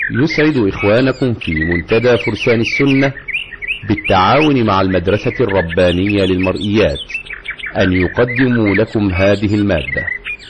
يسعد إخوانكم في منتدى فرسان السنة بالتعاون مع المدرسة الربانية للمرئيات أن يقدموا لكم هذه المادة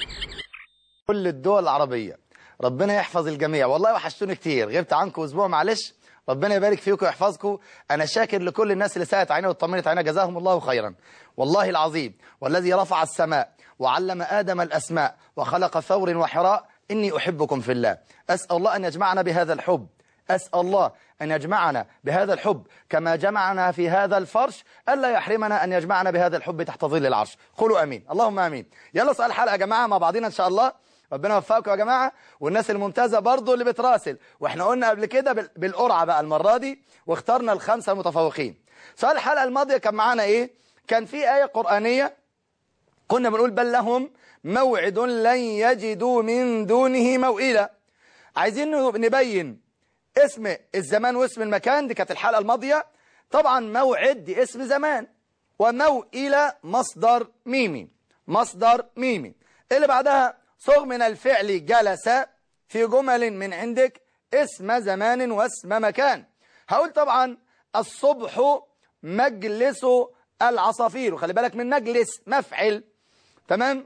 كل الدول العربية ربنا يحفظ الجميع والله وحشتوني كتير غبت عنكم اسبوع معلش ربنا يبارك فيكم ويحفظكم انا شاكر لكل الناس اللي ساءت عيني وطمنت عينها جزاهم الله خيرا والله العظيم والذي رفع السماء وعلم آدم الأسماء وخلق ثور وحراء إني أحبكم في الله أسأل الله أن يجمعنا بهذا الحب أسأل الله أن يجمعنا بهذا الحب كما جمعنا في هذا الفرش ألا يحرمنا أن يجمعنا بهذا الحب تحت ظل العرش قولوا أمين اللهم أمين يلا سؤال حلقة يا جماعة مع بعضنا إن شاء الله ربنا يوفقكم يا جماعة والناس الممتازة برضو اللي بتراسل واحنا قلنا قبل كده بال- بالقرعة بقى المرة دي واخترنا الخمسة المتفوقين سؤال الحلقة الماضية كان معانا ايه كان في آية قرآنية كنا بنقول بل لهم موعد لن يجدوا من دونه موئلا عايزين نبين اسم الزمان واسم المكان دي كانت الحلقة الماضية طبعا موعد دي اسم زمان وموئلة مصدر ميمي مصدر ميمي اللي بعدها صغ من الفعل جلس في جمل من عندك اسم زمان واسم مكان هقول طبعا الصبح مجلس العصافير وخلي بالك من مجلس مفعل تمام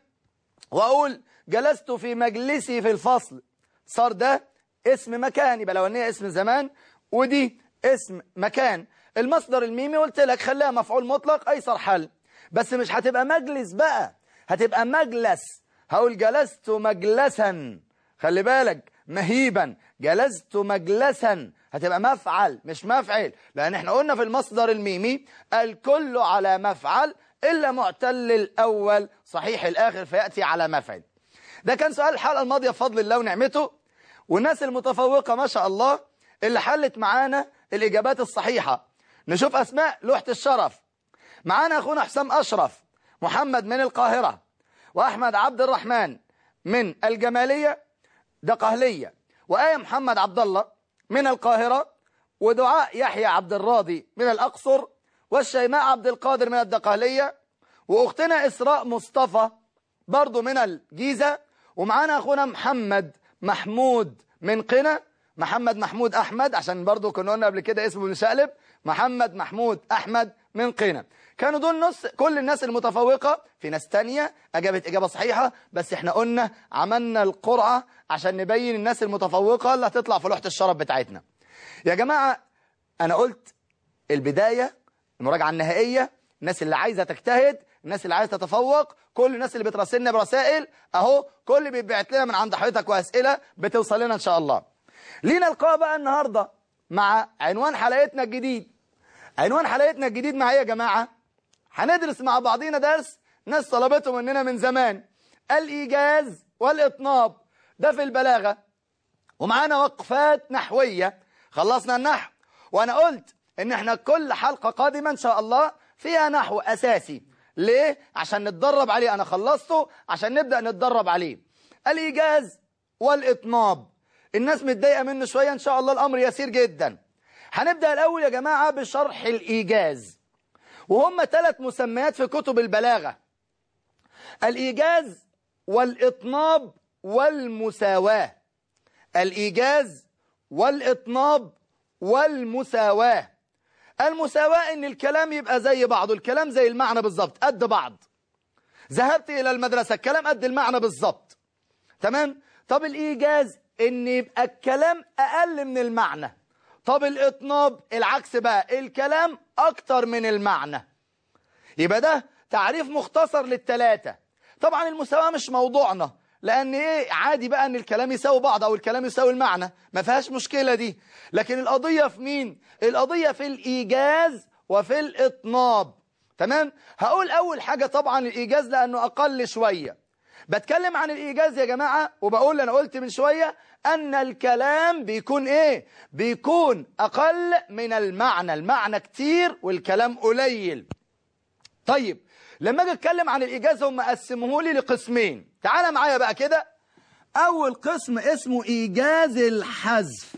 واقول جلست في مجلسي في الفصل صار ده اسم مكان يبقى الاولانيه اسم زمان ودي اسم مكان المصدر الميمي قلت لك خليها مفعول مطلق ايسر حل بس مش هتبقى مجلس بقى هتبقى مجلس هقول جلست مجلسا خلي بالك مهيبا جلست مجلسا هتبقى مفعل مش مفعل لان احنا قلنا في المصدر الميمي الكل على مفعل الا معتل الاول صحيح الاخر فياتي على مفعل ده كان سؤال الحلقه الماضيه بفضل الله ونعمته والناس المتفوقه ما شاء الله اللي حلت معانا الاجابات الصحيحه نشوف اسماء لوحه الشرف معانا اخونا حسام اشرف محمد من القاهره واحمد عبد الرحمن من الجماليه ده قهليه وايه محمد عبد الله من القاهره ودعاء يحيى عبد الراضي من الاقصر والشيماء عبد القادر من الدقهليه واختنا اسراء مصطفى برضو من الجيزه ومعانا اخونا محمد محمود من قنا محمد محمود احمد عشان برضو كنا قلنا قبل كده اسمه مشقلب محمد محمود احمد من قنا كانوا دول نص كل الناس المتفوقة في ناس تانية اجابت اجابة صحيحة بس احنا قلنا عملنا القرعة عشان نبين الناس المتفوقة اللي هتطلع في لوحة الشرف بتاعتنا يا جماعة انا قلت البداية المراجعة النهائية الناس اللي عايزة تجتهد الناس اللي عايزة تتفوق كل الناس اللي بتراسلنا برسائل اهو كل اللي بيبعت لنا من عند حضرتك واسئلة بتوصل لنا ان شاء الله لينا لقاء بقى النهاردة مع عنوان حلقتنا الجديد عنوان حلقتنا الجديد مع ايه يا جماعة هندرس مع بعضينا درس ناس طلبته مننا من زمان الإيجاز والإطناب ده في البلاغة ومعانا وقفات نحوية خلصنا النحو وأنا قلت إن إحنا كل حلقة قادمة إن شاء الله فيها نحو أساسي ليه؟ عشان نتدرب عليه أنا خلصته عشان نبدأ نتدرب عليه الإيجاز والإطناب الناس متضايقة منه شوية إن شاء الله الأمر يسير جدا هنبدأ الأول يا جماعة بشرح الإيجاز وهم ثلاث مسميات في كتب البلاغة الإيجاز والإطناب والمساواة الإيجاز والإطناب والمساواة المساواة إن الكلام يبقى زي بعضه الكلام زي المعنى بالظبط قد بعض ذهبت إلى المدرسة الكلام قد المعنى بالظبط تمام طب الإيجاز إن يبقى الكلام أقل من المعنى طب الإطناب العكس بقى الكلام أكتر من المعنى يبقى ده تعريف مختصر للتلاتة طبعا المساواة مش موضوعنا لأن إيه عادي بقى أن الكلام يساوي بعض أو الكلام يساوي المعنى ما فيهاش مشكلة دي لكن القضية في مين؟ القضية في الإيجاز وفي الإطناب تمام؟ هقول أول حاجة طبعا الإيجاز لأنه أقل شوية بتكلم عن الإيجاز يا جماعة وبقول أنا قلت من شوية أن الكلام بيكون إيه بيكون أقل من المعنى المعنى كتير والكلام قليل طيب لما أجي أتكلم عن الإيجاز هم قسموه لي لقسمين تعال معايا بقى كده أول قسم اسمه إيجاز الحذف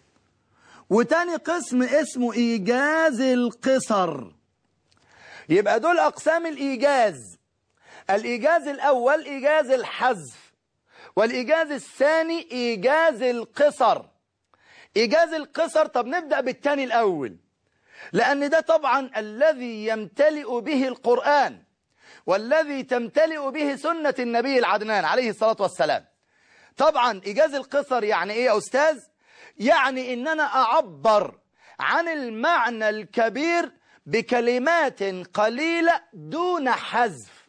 وتاني قسم اسمه إيجاز القصر يبقى دول أقسام الإيجاز الإيجاز الأول إيجاز الحذف والإيجاز الثاني إيجاز القصر إيجاز القصر طب نبدأ بالتاني الأول لأن ده طبعا الذي يمتلئ به القرآن والذي تمتلئ به سنة النبي العدنان عليه الصلاة والسلام طبعا إيجاز القصر يعني إيه يا أستاذ؟ يعني إن أنا أعبر عن المعنى الكبير بكلمات قليلة دون حذف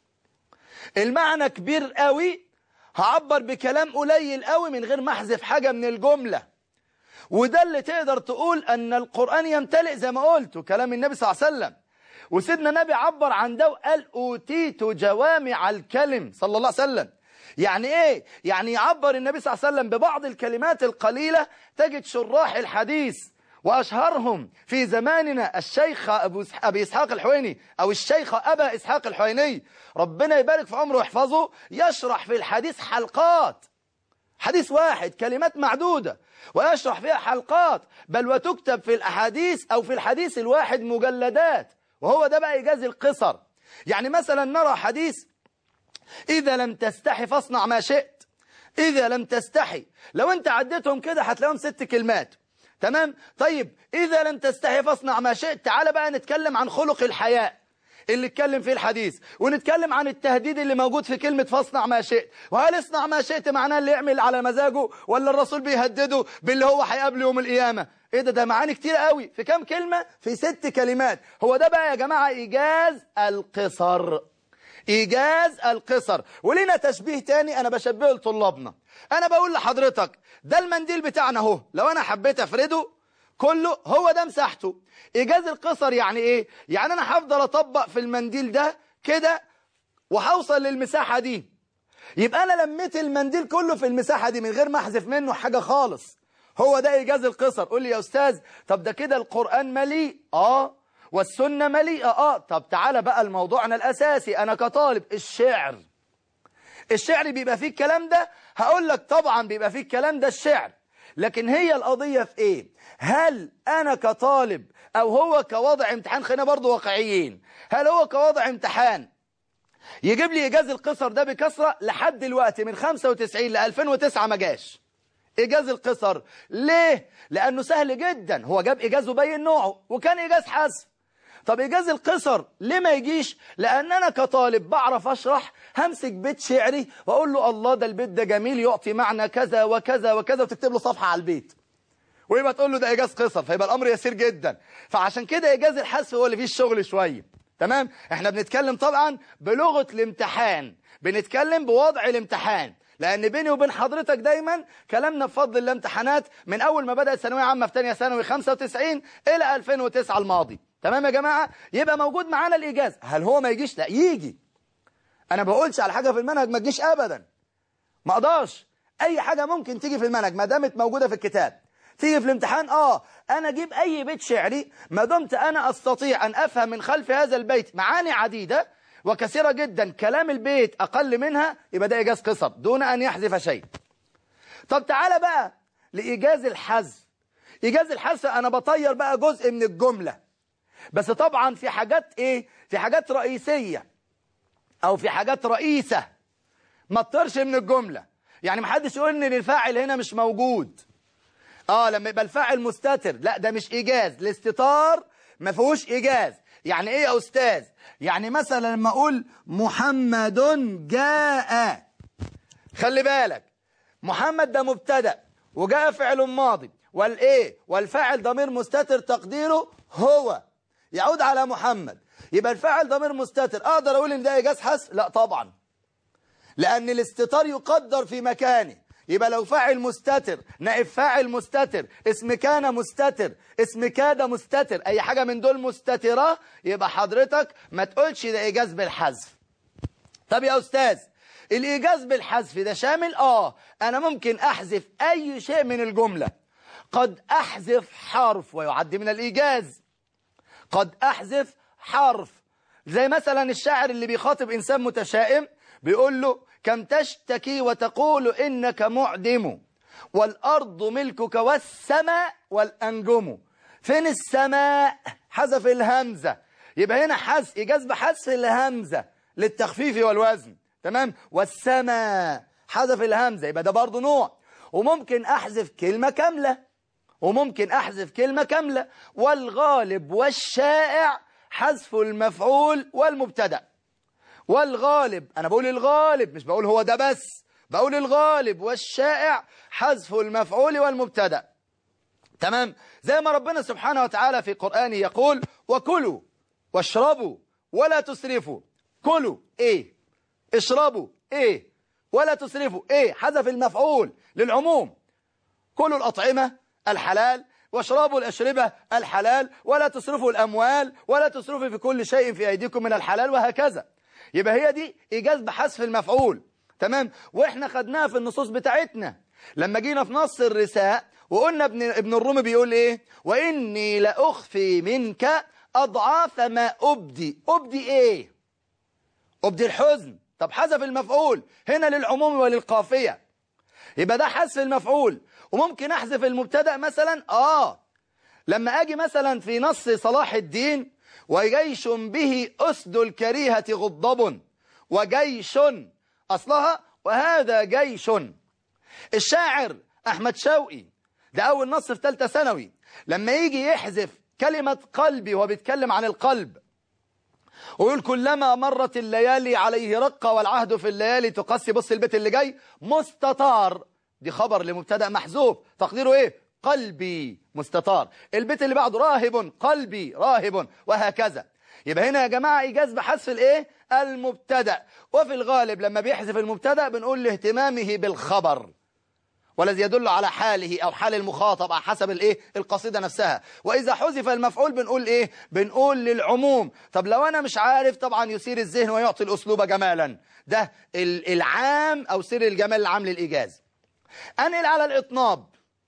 المعنى كبير قوي هعبر بكلام قليل قوي من غير ما احذف حاجة من الجملة وده اللي تقدر تقول أن القرآن يمتلئ زي ما قلت كلام النبي صلى الله عليه وسلم وسيدنا النبي عبر عن ده وقال أوتيت جوامع الكلم صلى الله عليه وسلم يعني ايه يعني يعبر النبي صلى الله عليه وسلم ببعض الكلمات القليلة تجد شراح الحديث وأشهرهم في زماننا الشيخ أبو أبي إسحاق الحويني أو الشيخ أبا إسحاق الحويني ربنا يبارك في عمره ويحفظه يشرح في الحديث حلقات حديث واحد كلمات معدودة ويشرح فيها حلقات بل وتكتب في الأحاديث أو في الحديث الواحد مجلدات وهو ده بقى إيجاز القصر يعني مثلا نرى حديث إذا لم تستحي فاصنع ما شئت إذا لم تستحي لو أنت عديتهم كده هتلاقيهم ست كلمات تمام طيب إذا لم تستحي فاصنع ما شئت تعال بقى نتكلم عن خلق الحياء اللي اتكلم فيه الحديث ونتكلم عن التهديد اللي موجود في كلمة فاصنع ما شئت وهل اصنع ما شئت معناه اللي يعمل على مزاجه ولا الرسول بيهدده باللي هو هيقابله يوم القيامة ايه ده ده معاني كتير قوي في كام كلمة في ست كلمات هو ده بقى يا جماعة إيجاز القصر إيجاز القصر ولينا تشبيه تاني أنا بشبهه لطلابنا أنا بقول لحضرتك ده المنديل بتاعنا اهو لو أنا حبيت أفرده كله هو ده مساحته إيجاز القصر يعني إيه؟ يعني أنا هفضل أطبق في المنديل ده كده وهوصل للمساحة دي يبقى أنا لميت المنديل كله في المساحة دي من غير ما أحذف منه حاجة خالص هو ده إيجاز القصر قول لي يا أستاذ طب ده كده القرآن مليء آه والسنة مليئة آه طب تعالى بقى لموضوعنا الأساسي أنا كطالب الشعر الشعر بيبقى فيه الكلام ده هقول لك طبعا بيبقى فيه الكلام ده الشعر لكن هي القضية في ايه هل انا كطالب او هو كوضع امتحان خلينا برضو واقعيين هل هو كوضع امتحان يجيب لي ايجاز القصر ده بكثرة لحد دلوقتي من 95 ل 2009 ما جاش ايجاز القصر ليه لانه سهل جدا هو جاب ايجازه بين نوعه وكان ايجاز حذف طب إيجاز القصر ليه ما يجيش لأن أنا كطالب بعرف أشرح همسك بيت شعري وأقول له الله ده البيت ده جميل يعطي معنى كذا وكذا وكذا وتكتب له صفحة على البيت ويبقى تقول له ده إيجاز قصر فيبقى الأمر يسير جدا فعشان كده إيجاز الحذف هو اللي فيه الشغل شوية تمام احنا بنتكلم طبعا بلغة الامتحان بنتكلم بوضع الامتحان لأن بيني وبين حضرتك دايما كلامنا بفضل الامتحانات من أول ما بدأت ثانوية عامة في ثانيه ثانوي 95 إلى 2009 الماضي تمام يا جماعة يبقى موجود معانا الإيجاز هل هو ما يجيش لا يجي أنا بقولش على حاجة في المنهج ما تجيش أبدا ما أقدرش أي حاجة ممكن تيجي في المنهج ما دامت موجودة في الكتاب تيجي في الامتحان آه أنا أجيب أي بيت شعري ما دمت أنا أستطيع أن أفهم من خلف هذا البيت معاني عديدة وكثيرة جدا كلام البيت أقل منها يبقى ده إيجاز قصر دون أن يحذف شيء طب تعالى بقى لإيجاز الحذف إيجاز الحذف أنا بطير بقى جزء من الجملة بس طبعا في حاجات ايه في حاجات رئيسية او في حاجات رئيسة ما تطرش من الجملة يعني محدش يقول ان الفاعل هنا مش موجود اه لما يبقى الفاعل مستتر لا ده مش ايجاز الاستتار ما فيهوش ايجاز يعني ايه يا استاذ يعني مثلا لما اقول محمد جاء خلي بالك محمد ده مبتدا وجاء فعل ماضي والايه والفاعل ضمير مستتر تقديره هو يعود على محمد يبقى الفاعل ضمير مستتر اقدر اقول ان ده ايجاز حذف لا طبعا لان الاستتار يقدر في مكانه يبقى لو فاعل مستتر نائب فاعل مستتر اسم كان مستتر اسم كاد مستتر اي حاجة من دول مستترة يبقى حضرتك ما تقولش ده ايجاز بالحذف طب يا استاذ الايجاز بالحذف ده شامل اه انا ممكن احذف اي شيء من الجملة قد احذف حرف ويعد من الايجاز قد أحذف حرف زي مثلا الشاعر اللي بيخاطب إنسان متشائم بيقول له كم تشتكي وتقول إنك معدم والأرض ملكك والسماء والأنجم فين السماء حذف الهمزة يبقى هنا حذف إيجاز بحذف الهمزة للتخفيف والوزن تمام والسماء حذف الهمزة يبقى ده برضه نوع وممكن أحذف كلمة كاملة وممكن أحذف كلمة كاملة والغالب والشائع حذف المفعول والمبتدا والغالب أنا بقول الغالب مش بقول هو ده بس بقول الغالب والشائع حذف المفعول والمبتدا تمام زي ما ربنا سبحانه وتعالى في قرآنه يقول وكلوا واشربوا ولا تسرفوا كلوا ايه اشربوا ايه ولا تسرفوا ايه حذف المفعول للعموم كلوا الأطعمة الحلال واشربوا الأشربة الحلال ولا تسرفوا الأموال ولا تسرفوا في كل شيء في أيديكم من الحلال وهكذا يبقى هي دي إيجاز بحذف المفعول تمام وإحنا خدناها في النصوص بتاعتنا لما جينا في نص الرساء وقلنا ابن, ابن الرومي بيقول إيه وإني لأخفي منك أضعاف ما أبدي أبدي إيه أبدي الحزن طب حذف المفعول هنا للعموم وللقافية يبقى ده حذف المفعول وممكن أحذف المبتدأ مثلا آه لما أجي مثلا في نص صلاح الدين وجيش به أسد الكريهة غضب وجيش أصلها وهذا جيش الشاعر أحمد شوقي ده أول نص في ثالثه ثانوي لما يجي يحذف كلمة قلبي وهو بيتكلم عن القلب ويقول كلما مرت الليالي عليه رقة والعهد في الليالي تقسي بص البيت اللي جاي مستطار دي خبر لمبتدا محذوف تقديره ايه قلبي مستطار البيت اللي بعده راهب قلبي راهب وهكذا يبقى هنا يا جماعة إيجاز بحذف الايه المبتدا وفي الغالب لما بيحذف المبتدا بنقول لاهتمامه بالخبر والذي يدل على حاله أو حال المخاطب على حسب الايه القصيدة نفسها وإذا حذف المفعول بنقول إيه بنقول للعموم طب لو أنا مش عارف طبعا يثير الذهن ويعطي الأسلوب جمالا ده العام أو سر الجمال العام للإيجاز أنقل على الإطناب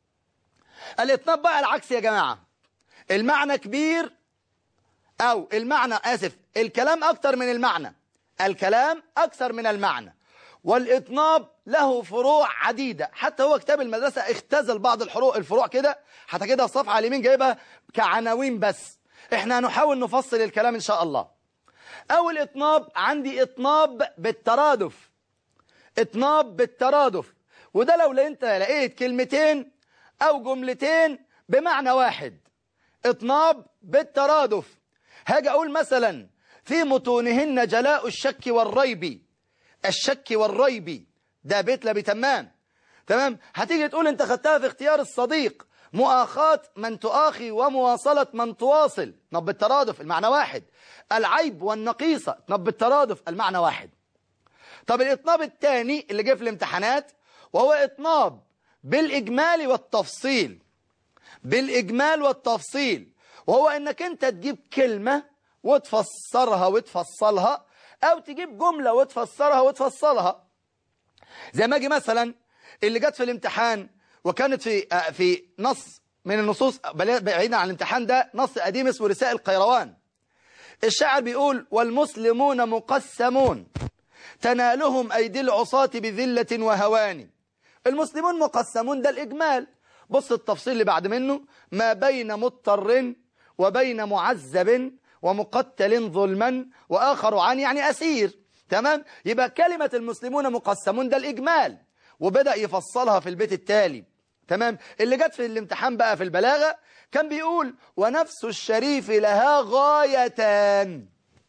الإطناب بقى العكس يا جماعة المعنى كبير أو المعنى آسف الكلام أكتر من المعنى الكلام أكثر من المعنى والإطناب له فروع عديدة حتى هو كتاب المدرسة اختزل بعض الحروق الفروع كده حتى كده الصفحة على اليمين جايبها كعناوين بس احنا هنحاول نفصل الكلام إن شاء الله أول إطناب عندي إطناب بالترادف إطناب بالترادف وده لو انت لقيت كلمتين أو جملتين بمعنى واحد إطناب بالترادف هاجي أقول مثلا في متونهن جلاء الشك والريب الشك والريب ده بيت لا بتمام تمام هتيجي تقول انت خدتها في اختيار الصديق مؤاخاة من تؤاخي ومواصلة من تواصل نب الترادف المعنى واحد العيب والنقيصة نب الترادف المعنى واحد طب الإطناب الثاني اللي جه في الامتحانات وهو إطناب بالإجمال والتفصيل بالإجمال والتفصيل وهو إنك أنت تجيب كلمة وتفسرها وتفصلها أو تجيب جملة وتفسرها وتفصلها زي ما أجي مثلا اللي جت في الامتحان وكانت في في نص من النصوص بعيدا عن الامتحان ده نص قديم اسمه رسائل القيروان الشاعر بيقول والمسلمون مقسمون تنالهم أيدي العصاة بذلة وهوان المسلمون مقسمون ده الإجمال بص التفصيل اللي بعد منه ما بين مضطر وبين معذب ومقتل ظلما وآخر عن يعني أسير تمام يبقى كلمة المسلمون مقسمون ده الإجمال وبدأ يفصلها في البيت التالي تمام اللي جت في الامتحان بقى في البلاغة كان بيقول ونفس الشريف لها غايتان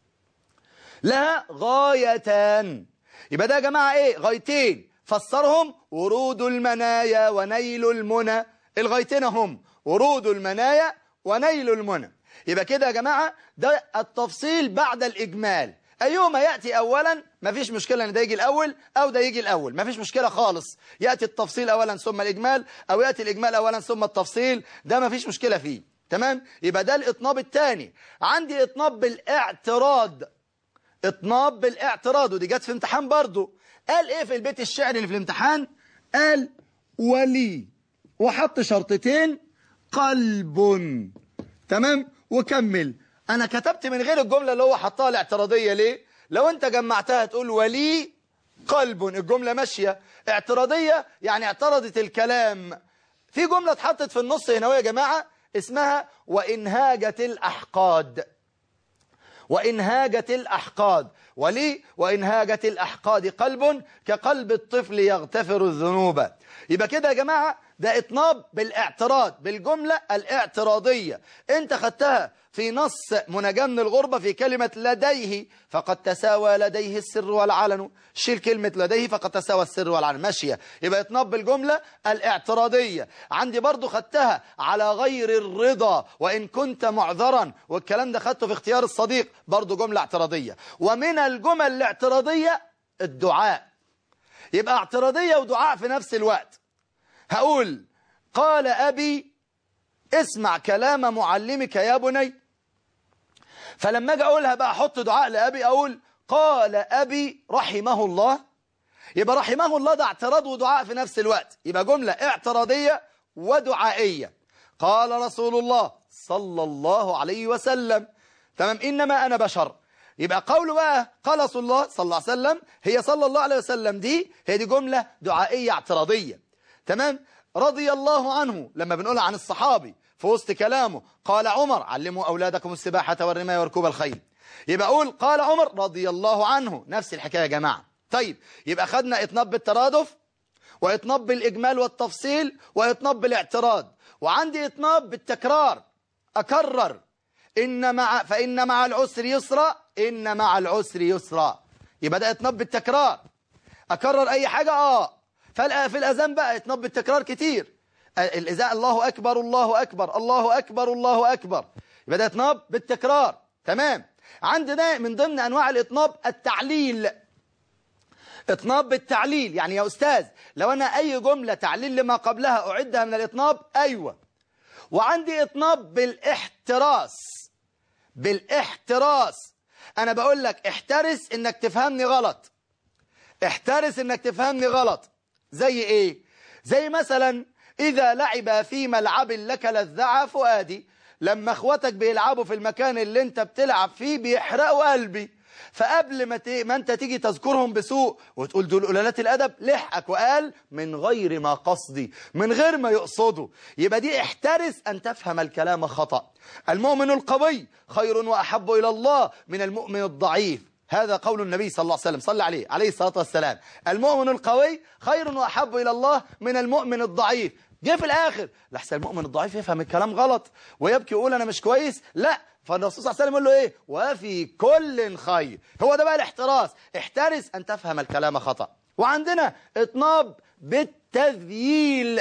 لها غايتان يبقى ده يا جماعة ايه غايتين فسرهم ورود المنايا ونيل المنى الغايتين هم ورود المنايا ونيل المنى يبقى كده يا جماعة ده التفصيل بعد الإجمال أيهما يأتي أولا مفيش مشكلة أن ده يجي الأول أو ده يجي الأول مفيش مشكلة خالص يأتي التفصيل أولا ثم الإجمال أو يأتي الإجمال أولا ثم التفصيل ده مفيش مشكلة فيه تمام يبقى ده الإطناب الثاني عندي إطناب بالاعتراض إطناب بالاعتراض ودي جت في امتحان برضو قال إيه في البيت الشعري اللي في الامتحان قال ولي وحط شرطتين قلب تمام وكمل انا كتبت من غير الجملة اللي هو حطها الاعتراضية ليه لو انت جمعتها تقول ولي قلب الجملة ماشية اعتراضية يعني اعترضت الكلام في جملة اتحطت في النص هنا يا جماعة اسمها وإن هاجت الأحقاد وإن هاجت الأحقاد ولي وإن هاجت الأحقاد قلب كقلب الطفل يغتفر الذنوب يبقى كده يا جماعة ده اطناب بالاعتراض بالجملة الاعتراضية انت خدتها في نص منجاة من الغربة في كلمة لديه فقد تساوى لديه السر والعلن شيل كلمة لديه فقد تساوى السر والعلن ماشية يبقى اطناب بالجملة الاعتراضية عندي برضو خدتها على غير الرضا وإن كنت معذرا والكلام ده خدته في اختيار الصديق برضو جملة اعتراضية ومن الجمل الاعتراضية الدعاء يبقى اعتراضية ودعاء في نفس الوقت هقول قال أبي اسمع كلام معلمك يا بني فلما اجي اقولها بقى احط دعاء لأبي اقول قال أبي رحمه الله يبقى رحمه الله ده اعتراض ودعاء في نفس الوقت يبقى جملة اعتراضية ودعائية قال رسول الله صلى الله عليه وسلم تمام إنما أنا بشر يبقى قوله بقى قال رسول الله صلى الله عليه وسلم هي صلى الله عليه وسلم دي هي دي جملة دعائية اعتراضية تمام رضي الله عنه لما بنقولها عن الصحابي في وسط كلامه قال عمر علموا أولادكم السباحة والرماية وركوب الخيل يبقى أقول قال عمر رضي الله عنه نفس الحكاية يا جماعة طيب يبقى خدنا إطناب بالترادف وإطناب بالإجمال والتفصيل وإطناب بالاعتراض وعندي إطناب بالتكرار أكرر إن مع فإن مع العسر يسرا إن مع العسر يسرا يبقى ده إطناب بالتكرار أكرر أي حاجة آه في الأذان بقى إطناب بالتكرار كتير الإذاء الله أكبر الله أكبر الله أكبر الله أكبر يبقى ده إطناب بالتكرار تمام عندنا من ضمن أنواع الإطناب التعليل إطناب بالتعليل يعني يا أستاذ لو أنا أي جملة تعليل لما قبلها أعدها من الإطناب أيوة وعندي إطناب بالاحتراس بالاحتراس أنا بقول لك احترس إنك تفهمني غلط احترس إنك تفهمني غلط زي إيه زي مثلا إذا لعب في ملعب لك لذع فؤادي لما اخواتك بيلعبوا في المكان اللي انت بتلعب فيه بيحرقوا قلبي فقبل ما, ت... ما انت تيجي تذكرهم بسوء وتقول دول قلالات الأدب لحقك وقال من غير ما قصدي من غير ما يقصده يبقى دي احترس أن تفهم الكلام خطأ المؤمن القوي خير وأحب إلى الله من المؤمن الضعيف هذا قول النبي صلى الله عليه وسلم صلى عليه عليه الصلاة والسلام المؤمن القوي خير وأحب إلى الله من المؤمن الضعيف جه في الآخر لحسن المؤمن الضعيف يفهم الكلام غلط ويبكي يقول أنا مش كويس لا فالرسول صلى الله عليه وسلم يقول له إيه وفي كل خير هو ده بقى الاحتراس احترس أن تفهم الكلام خطأ وعندنا اطناب بالتذييل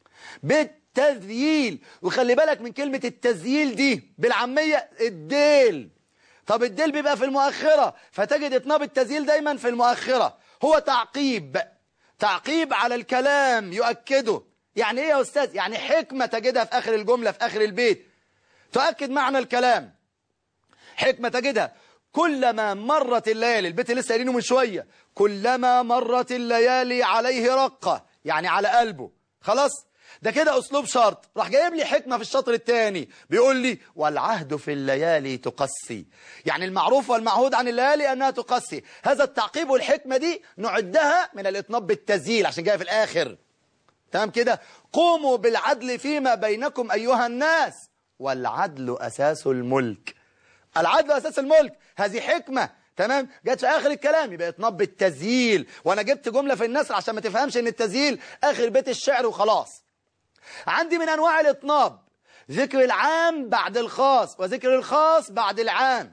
بالتذييل وخلي بالك من كلمة التذييل دي بالعامية الديل طب الديل بيبقى في المؤخرة فتجد اطناب التذييل دايما في المؤخرة هو تعقيب تعقيب على الكلام يؤكده يعني ايه يا استاذ يعني حكمة تجدها في اخر الجملة في اخر البيت تؤكد معنى الكلام حكمة تجدها كلما مرت الليالي البيت اللي لسه قايلينه من شوية كلما مرت الليالي عليه رقة يعني على قلبه خلاص ده كده اسلوب شرط راح جايب لي حكمة في الشطر الثاني بيقول لي والعهد في الليالي تقسي يعني المعروف والمعهود عن الليالي انها تقسي هذا التعقيب والحكمة دي نعدها من الاطناب بالتزييل عشان جاي في الاخر تمام كده قوموا بالعدل فيما بينكم أيها الناس والعدل أساس الملك العدل أساس الملك هذه حكمة تمام جت في آخر الكلام يبقى اطناب بالتزييل وأنا جبت جملة في النثر عشان ما تفهمش إن التزييل آخر بيت الشعر وخلاص عندي من أنواع الإطناب ذكر العام بعد الخاص وذكر الخاص بعد العام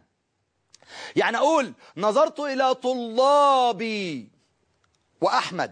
يعني أقول نظرت إلى طلابي وأحمد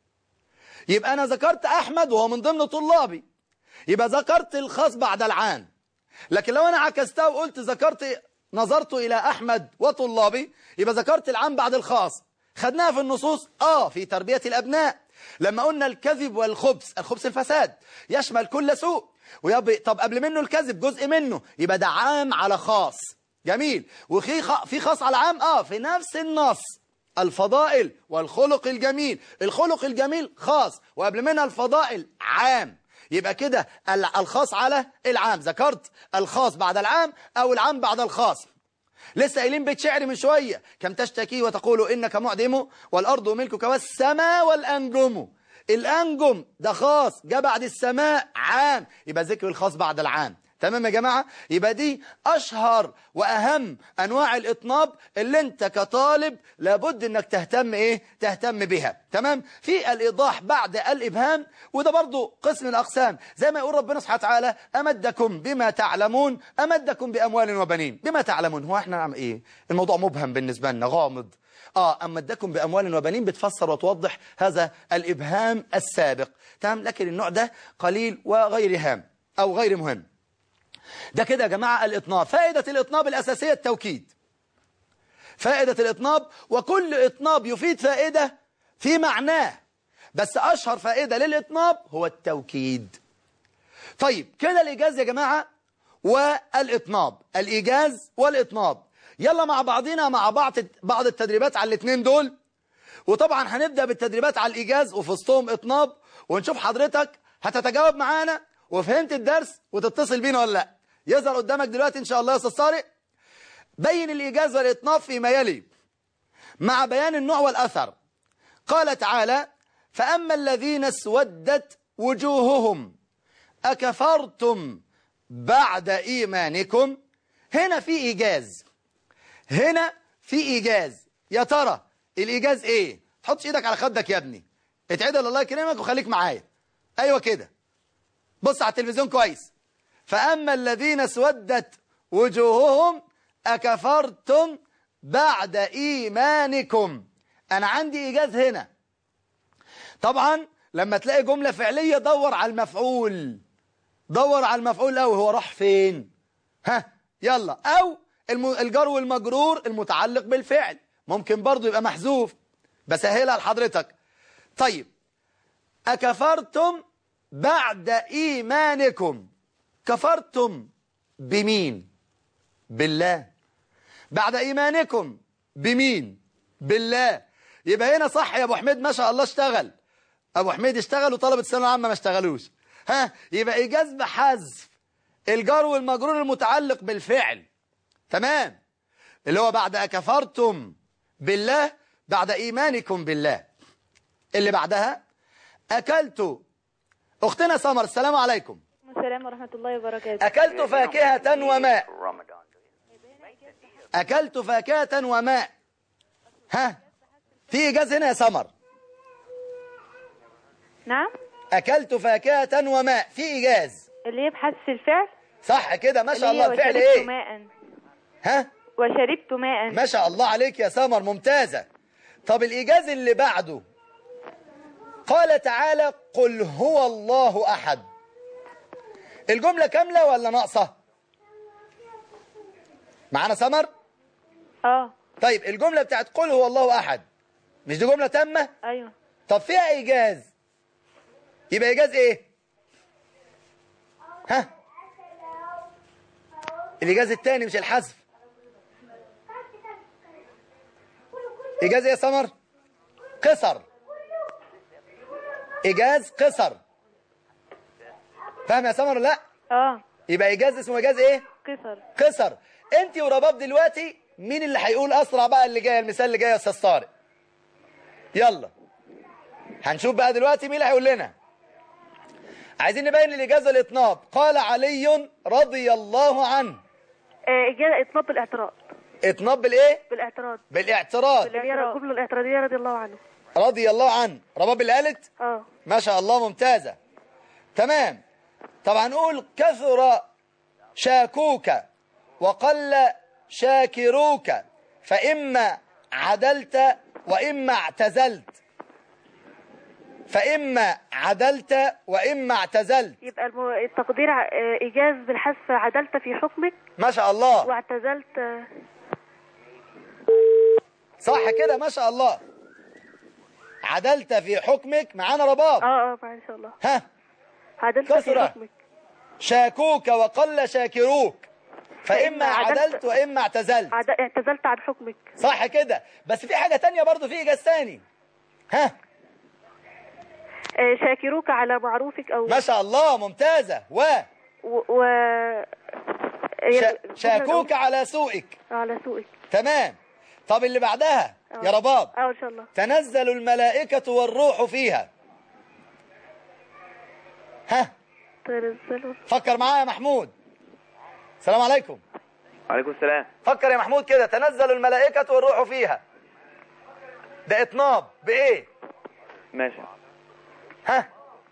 يبقى أنا ذكرت أحمد وهو من ضمن طلابي يبقى ذكرت الخاص بعد العام لكن لو أنا عكستها وقلت ذكرت نظرت إلى أحمد وطلابي يبقى ذكرت العام بعد الخاص خدناها في النصوص آه في تربية الأبناء لما قلنا الكذب والخبث الخبث الفساد يشمل كل سوء ويبقى طب قبل منه الكذب جزء منه يبقى ده عام على خاص جميل وفي في خاص على عام اه في نفس النص الفضائل والخلق الجميل الخلق الجميل خاص وقبل منها الفضائل عام يبقى كده الخاص على العام ذكرت الخاص بعد العام أو العام بعد الخاص لسه قايلين بيت شعر من شوية كم تشتكي وتقول إنك معدم والأرض ملكك والسماء والأنجم الأنجم ده خاص جاء بعد السماء عام يبقى ذكر الخاص بعد العام تمام يا جماعة يبقى دي أشهر وأهم أنواع الإطناب اللي أنت كطالب لابد أنك تهتم إيه تهتم بها تمام في الإيضاح بعد الإبهام وده برضو قسم الأقسام زي ما يقول ربنا سبحانه وتعالى أمدكم بما تعلمون أمدكم بأموال وبنين بما تعلمون هو احنا نعمل إيه الموضوع مبهم بالنسبة لنا غامض آه أمدكم بأموال وبنين بتفسر وتوضح هذا الإبهام السابق تمام لكن النوع ده قليل وغير هام أو غير مهم ده كده يا جماعة الإطناب فائدة الإطناب الأساسية التوكيد فائدة الإطناب وكل إطناب يفيد فائدة في معناه بس أشهر فائدة للإطناب هو التوكيد طيب كده الإيجاز يا جماعة والإطناب الإيجاز والإطناب يلا مع بعضنا مع بعض بعض التدريبات على الاثنين دول وطبعا هنبدأ بالتدريبات على الإيجاز وفي وسطهم إطناب ونشوف حضرتك هتتجاوب معانا وفهمت الدرس وتتصل بينا ولا لا يظهر قدامك دلوقتي إن شاء الله يا أستاذ طارق بين الإيجاز والإطناب فيما يلي مع بيان النوع والأثر قال تعالى فأما الذين اسودت وجوههم أكفرتم بعد إيمانكم هنا في إيجاز هنا في إيجاز يا ترى الإيجاز إيه تحطش إيدك على خدك يا ابني اتعدل الله يكرمك وخليك معايا أيوة كده بص على التلفزيون كويس فأما الذين اسودت وجوههم أكفرتم بعد إيمانكم أنا عندي إيجاز هنا طبعا لما تلاقي جملة فعلية دور على المفعول دور على المفعول أو هو راح فين ها يلا أو الجر والمجرور المتعلق بالفعل ممكن برضو يبقى محذوف بسهلها لحضرتك طيب أكفرتم بعد إيمانكم كفرتم بمين بالله بعد إيمانكم بمين بالله يبقى هنا صح يا أبو حميد ما شاء الله اشتغل أبو حميد اشتغل وطلبة الثانوية العامة ما اشتغلوش ها يبقى إيجاز بحذف الجار والمجرور المتعلق بالفعل تمام اللي هو بعد أكفرتم بالله بعد إيمانكم بالله اللي بعدها أكلت أختنا سمر السلام عليكم السلام ورحمة الله وبركاته أكلت فاكهة وماء أكلت فاكهة وماء ها في إيجاز هنا يا سمر نعم أكلت فاكهة وماء في إيجاز اللي هي بحذف الفعل صح كده ما شاء اللي هي الله الفعل وشربت إيه ماء ها وشربت ماء ما شاء الله عليك يا سمر ممتازة طب الإيجاز اللي بعده قال تعالى قل هو الله أحد الجملة كاملة ولا ناقصة معانا سمر اه طيب الجملة بتاعت قل هو الله أحد مش دي جملة تامة ايوه طب فيها إيجاز يبقى إيجاز إيه ها الإيجاز التاني مش الحذف إيجاز إيه يا سمر قصر إيجاز قصر فاهم يا سمر ولا لا اه يبقى إيجاز اسمه إيجاز إيه قصر قصر انت ورباب دلوقتي مين اللي هيقول اسرع بقى اللي جاي المثال اللي جاي يا استاذ طارق يلا هنشوف بقى دلوقتي مين اللي هيقول لنا عايزين نبين الاجازه الاطناب قال علي رضي الله عنه آه إجازة إطناب بالاعتراض اطناب بالايه بالاعتراض بالاعتراض بالاعتراض الجملة الاعتراضية رضي الله عنه رضي الله عنه رباب اللي قالت اه ما شاء الله ممتازه تمام طبعا نقول كثر شاكوك وقل شاكروك فإما عدلت وإما اعتزلت فإما عدلت وإما اعتزلت يبقى الم- التقدير ع- آه، إيجاز بالحذف عدلت في حكمك ما شاء الله واعتزلت آه، صح كده ما شاء الله عدلت في حكمك معانا رباب اه اه ما شاء الله ها عدلت في كثرة. حكمك شاكوك وقل شاكروك فإما فإما عدلت- عدلت وإما اعتزلت عد... اعتزلت عن حكمك صح كده بس في حاجة تانية برضو في إيجاز تاني ها آه، شاكروك على معروفك أو ما شاء الله ممتازة و و, و... شا- شاكوك على سوءك على سوءك تمام طب اللي بعدها يا رباب اه ان شاء الله تنزل الملائكة والروح فيها ها تنزلوا فكر معايا يا محمود السلام عليكم وعليكم السلام فكر يا محمود كده تنزل الملائكة والروح فيها ده اطناب بايه ماشي ها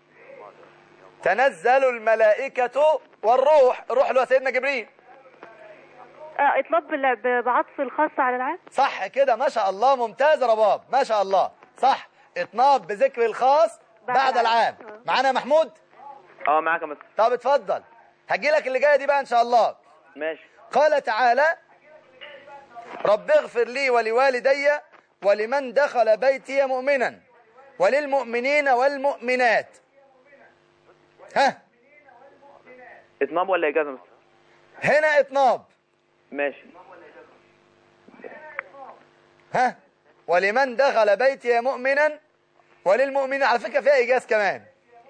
تنزل الملائكة والروح الروح اللي هو سيدنا جبريل آه اطلاق بال- ب- بعطف الخاص على العام صح كده ما شاء الله ممتاز يا رباب ما شاء الله صح اطناب بذكر الخاص بعد بعد العام العام. آه. معانا يا محمود اه معاك يا مستر طب اتفضل هجي لك اللي جايه دي بقى ان شاء الله ماشي قال تعالى رب اغفر لي ولوالدي ولمن دخل بيتي مؤمنا وللمؤمنين والمؤمنات ها اتمام ولا اجازه يا مستر هنا اطناب ماشي ها ولمن دخل بيتي مؤمنا وللمؤمنين على فكرة فيها إيجاز كمان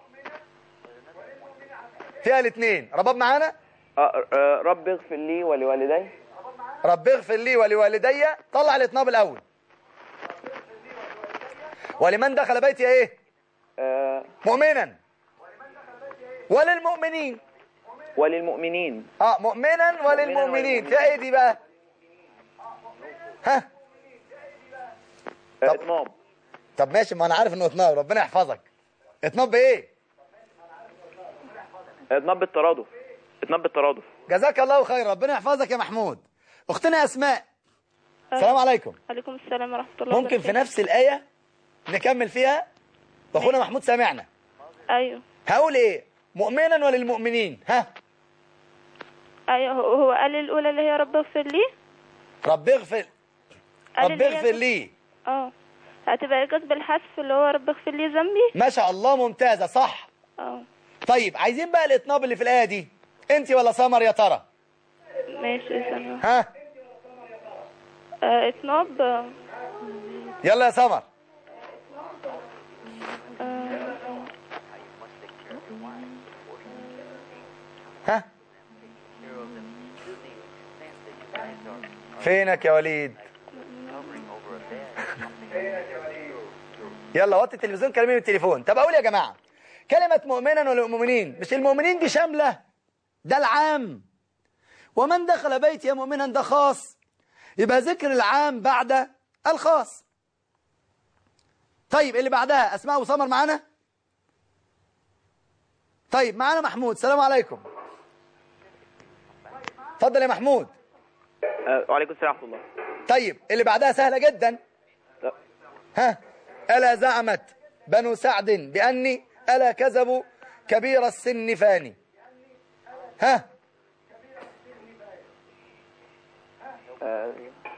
فيها الاثنين رباب معانا آه آه رب اغفر لي ولوالدي رب اغفر لي ولوالدي طلع الاطناب الأول ولمن دخل بيتي ايه آه مؤمنا وللمؤمنين وللمؤمنين اه مؤمنا وللمؤمنين فيها ايه دي بقى ها آه طب. اتمام طب ماشي ما انا عارف انه اطناب ربنا يحفظك اطناب بايه اتمام بالترادف اتمام بالترادف جزاك الله خير ربنا يحفظك يا محمود اختنا اسماء السلام عليكم عليكم السلام ورحمة الله ممكن في وبركاته. نفس الآية نكمل فيها واخونا محمود سامعنا أيوه هقول ايه مؤمنا وللمؤمنين ها أيوه هو هو قال الأولى اللي هي رب اغفر لي رب اغفر قال رب اللي هي- اغفر لي اه هتبقى إيجاز بالحذف اللي هو رب اغفر لي ذنبي ما شاء الله ممتازة صح اه طيب عايزين بقى الاطناب اللي في الآية دي انت ولا سمر يا ترى ماشي ثانية ها آه اطناب آه، يلا يا سمر آه، ها فينك يا وليد يلا وطي التلفزيون كلميني بالتليفون طب اقول يا جماعه كلمه مؤمنا والمؤمنين مش المؤمنين دي شامله ده العام ومن دخل بيتي مؤمنا ده خاص يبقى ذكر العام بعد الخاص طيب اللي بعدها اسماء وسمر معانا طيب معانا محمود السلام عليكم اتفضل يا محمود آه وعليكم السلام ورحمه الله طيب اللي بعدها سهلة جدا لا. ها ألا زعمت بنو سعد بأني ألا كذبوا كبير السن فاني ها آه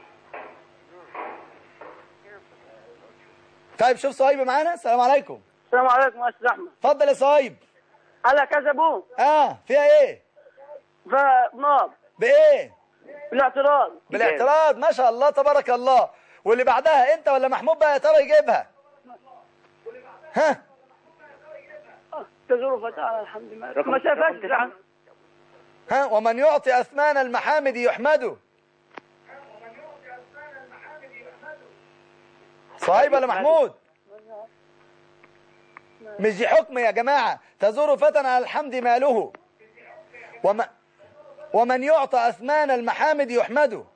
طيب شوف صهيب معانا السلام عليكم السلام عليكم يا استاذ احمد اتفضل يا صهيب على كذبوا اه فيها ايه فنار بايه بالاعتراض بالاعتراض ما شاء الله تبارك الله واللي بعدها انت ولا محمود بقى يا ترى يجيبها ها تزور فتاة على الحمد لله رقم- ما شافهاش رقم تسعة. ها ومن يعطي أثمان المحامد يحمده صهيب ولا محمود مش دي حكم يا جماعة تزور فتى على الحمد ماله وما ومن يعطى أثمان المحامد يحمده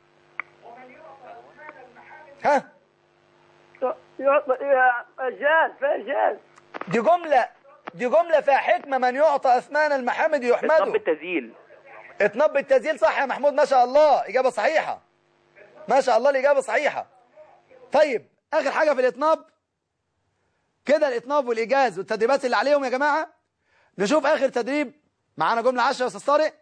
ها إجاز في إجاز دي جملة دي جملة فيها حكمة من يعطى أثمان المحامد اتمام يحمده بالتزييل اتنب بالتسجيل صح يا محمود ما شاء الله إجابة صحيحة ما شاء الله الإجابة صحيحة طيب آخر حاجة في الإطناب كده الإطناب والإيجاز والتدريبات اللي عليهم يا جماعة نشوف آخر تدريب معانا جملة عشرة يا أستاذ طارق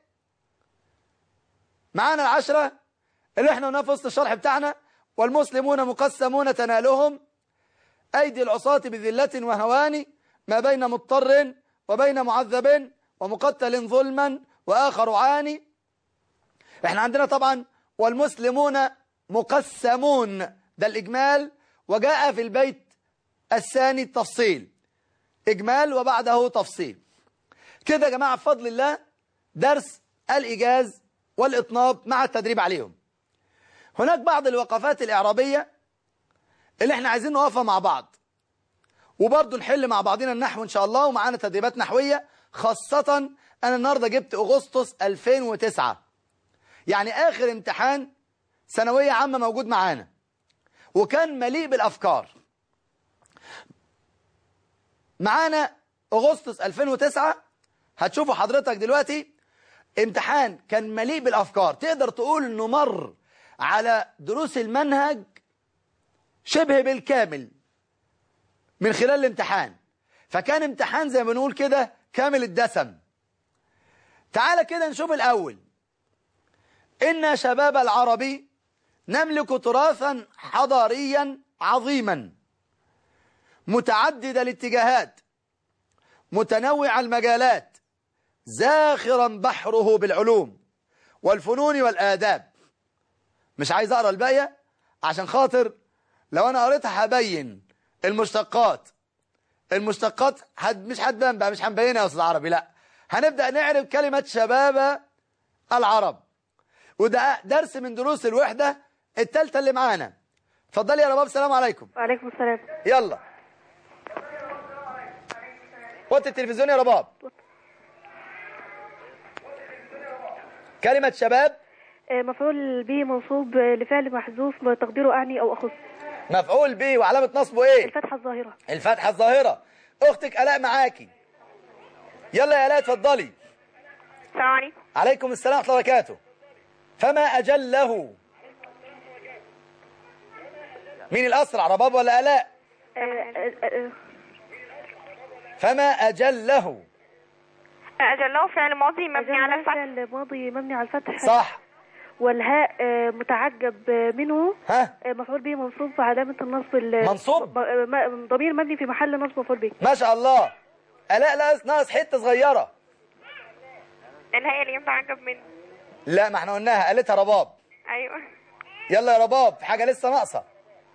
معانا العشرة اللي احنا قلناها في وسط الشرح بتاعنا والمسلمون مقسمون تنالهم أيدي العصاة بذلة وهوان ما بين مضطر وبين معذب ومقتل ظلما وآخر عاني احنا عندنا طبعا والمسلمون مقسمون ده الإجمال وجاء في البيت الثاني التفصيل إجمال وبعده تفصيل كده يا جماعة بفضل الله درس الإيجاز والإطناب مع التدريب عليهم هناك بعض الوقفات الإعرابية اللي احنا عايزين نوقفها مع بعض وبرضه نحل مع بعضنا النحو إن شاء الله ومعانا تدريبات نحوية خاصة أنا النهاردة جبت أغسطس 2009 يعني آخر امتحان ثانوية عامة موجود معانا وكان مليء بالأفكار معانا أغسطس 2009 هتشوفوا حضرتك دلوقتي امتحان كان مليء بالأفكار تقدر تقول أنه مر على دروس المنهج شبه بالكامل من خلال الامتحان فكان امتحان زي ما نقول كده كامل الدسم تعال كده نشوف الأول إن شباب العربي نملك تراثا حضاريا عظيما متعدد الاتجاهات متنوع المجالات زاخرا بحره بالعلوم والفنون والآداب مش عايز أقرأ الباقية عشان خاطر لو أنا قريتها هبين المشتقات المشتقات هد مش هتبان بقى مش هنبينها يا أستاذ عربي لا هنبدأ نعرف كلمة شباب العرب وده درس من دروس الوحدة التالتة اللي معانا اتفضلي يا رباب السلام عليكم وعليكم السلام يلا وطي التلفزيون يا رباب كلمة شباب آه، مفعول به منصوب آه، لفعل محذوف تقديره أعني أو أخص مفعول به وعلامة نصبه ايه الفتحة الظاهرة الفتحة الظاهرة اختك الاء معاكي يلا يا الاء اتفضلي السلام عليكم عليكم السلام ورحمة الله وبركاته فما أجله مين الأسرع رباب ولا ألاء آه، آه، آه، فما أجله أجله فعل ماضي مبني على أجل الفتح فعل ماضي مبني على الفتح صح والهاء آه، متعجب آه، منه ها آه، مفعول به منصوب وعلامة النصب ال- منصوب؟ ب- آه، م- ضمير مبني في محل نصب مفعول به ما شاء الله ألاء ناقص ناقص حتة صغيرة الهيئة اللي متعجب منه لا ما احنا قلناها قالتها رباب أيوه يلا يا رباب في حاجة لسه ناقصة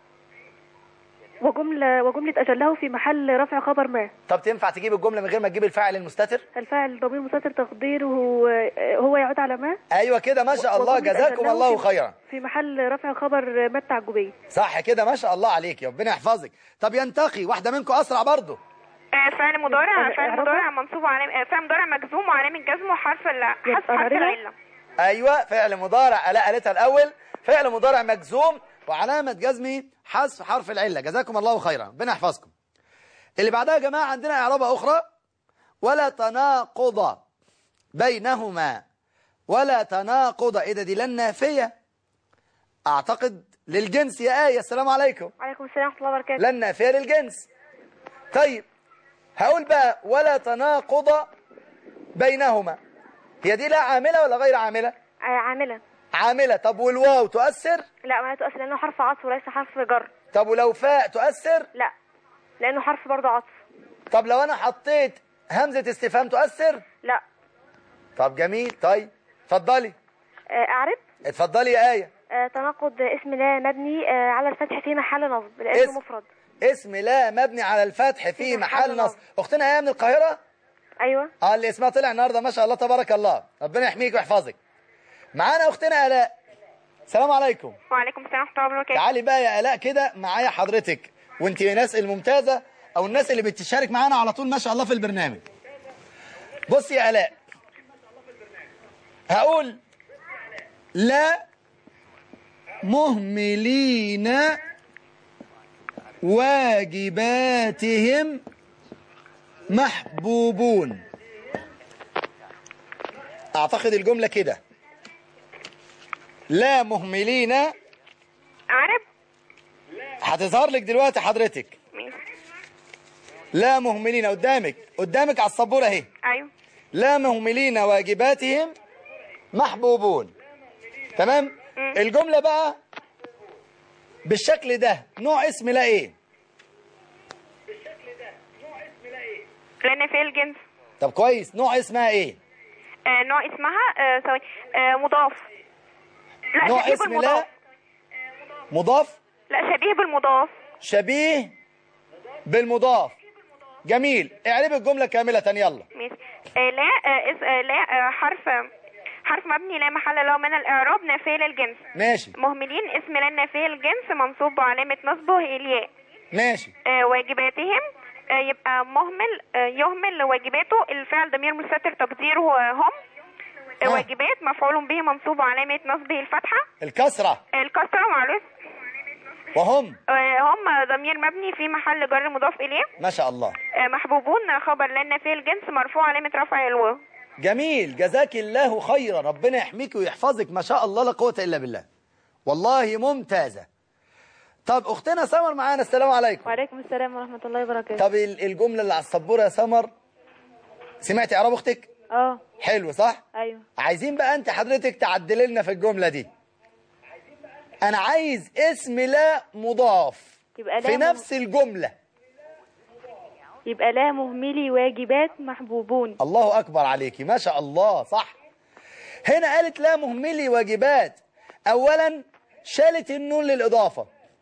وجملة وجملة أجله في محل رفع خبر ما طب تنفع تجيب الجملة من غير ما تجيب الفاعل المستتر الفاعل ضمير مستتر تقديره آه، هو يعود على ما ايوه كده ما شاء الله وجملة جزاكم أجله الله في- خيرا في محل رفع خبر ما التعجبية صح كده ما شاء الله عليك يا ربنا يحفظك طب ينتقي واحدة منكم أسرع برضه آه، فعل مضارع آه، فعل إعرابه؟ مضارع منصوب وعلامة آه، فعل مضارع مجزوم وعلامة جزمه وحرف ال حذف حرف أعربها؟ العلة ايوه فعل مضارع الاء قالتها الاول فعل مضارع مجزوم وعلامه جزمه حذف حرف العله جزاكم الله خيرا ربنا يحفظكم اللي بعدها يا جماعه عندنا اعرابه اخرى ولا تناقض بينهما ولا تناقض ايه ده دي لن نافيه اعتقد للجنس يا ايه السلام عليكم عليكم السلام ورحمة الله وبركاته لن نافيه للجنس طيب هقول بقى ولا تناقض بينهما هي دي لا عامله ولا غير عامله آه، عاملة عاملة طب والواو تؤثر لا ما تؤثر لأنه حرف عطف وليس حرف جر طب ولو فاء تؤثر لا لأنه حرف برضه عطف طب لو انا حطيت همزة استفهام تؤثر لا طب جميل طيب اتفضلي آه، أعرب اتفضلي يا آية آه، تناقض اسم لا مبني آه، على الفتح في محل نصب لأنه اسم. مفرد اسم لا مبني على الفتح في محل نصب اختنا آية من القاهرة أيوة اه اللي اسمها طلع النهارده ما شاء الله تبارك الله ربنا يحميك ويحفظك معانا اختنا آلاء السلام عليكم وعليكم السلام ورحمة الله وبركاته تعالي بقى يا آلاء كده معايا حضرتك وانت ناس الممتازة او الناس اللي بتشارك معانا على طول ما شاء الله في البرنامج بصي يا آلاء هقول لا مهملين واجباتهم محبوبون اعتقد الجملة كده لا مهملين أعرب هتظهر لك دلوقتي حضرتك ماشي. لا مهملين قدامك قدامك على السبوره اهي أيوه لا مهملين واجباتهم محبوبون تمام مم. الجملة بقى بالشكل ده نوع اسم لا ايه لأن في الجنس طب كويس نوع اسمها ايه آه، نوع اسمها آه، ثواني آه، مضاف لا نوع شبيه اسم بالمضاف لا مضاف لا شبيه بالمضاف شبيه بالمضاف جميل اعرب الجملة كاملة يلا ماشي آه، لا آه، اس- آه، لا آه، حرف حرف مبني لا محل له من الإعراب نافية للجنس ماشي مهملين اسم لا نافية للجنس منصوب وعلامة نصبه الياء ماشي آه، واجباتهم آه، يبقى مهمل آه، يهمل واجباته الفعل ضمير مستتر تقديره هم آه، ها. واجبات مفعول به منصوب وعلامة نصبه الفتحة الكسرة الكسرة معلش وهم آه، هم ضمير مبني في محل جر مضاف إليه ما شاء الله آه، محبوبون خبر لأن في الجنس مرفوع علامة رفع الواو جميل جزاك الله خيرا ربنا يحميك ويحفظك ما شاء الله لا قوة إلا بالله والله ممتازة طب أختنا سمر معانا السلام عليكم وعليكم السلام ورحمة الله وبركاته طب ال- الجملة اللي على السبورة يا سمر سمعت إعراب أختك اه حلو صح ايوه عايزين بقى أنت حضرتك تعدل لنا في الجملة دي أنا عايز اسم لا مضاف يبقى لا في مه- نفس الجملة يبقى لا مهملي واجبات محبوبون الله أكبر عليكي ما شاء الله صح هنا قالت لا مهملي واجبات أولا شالت النون للإضافة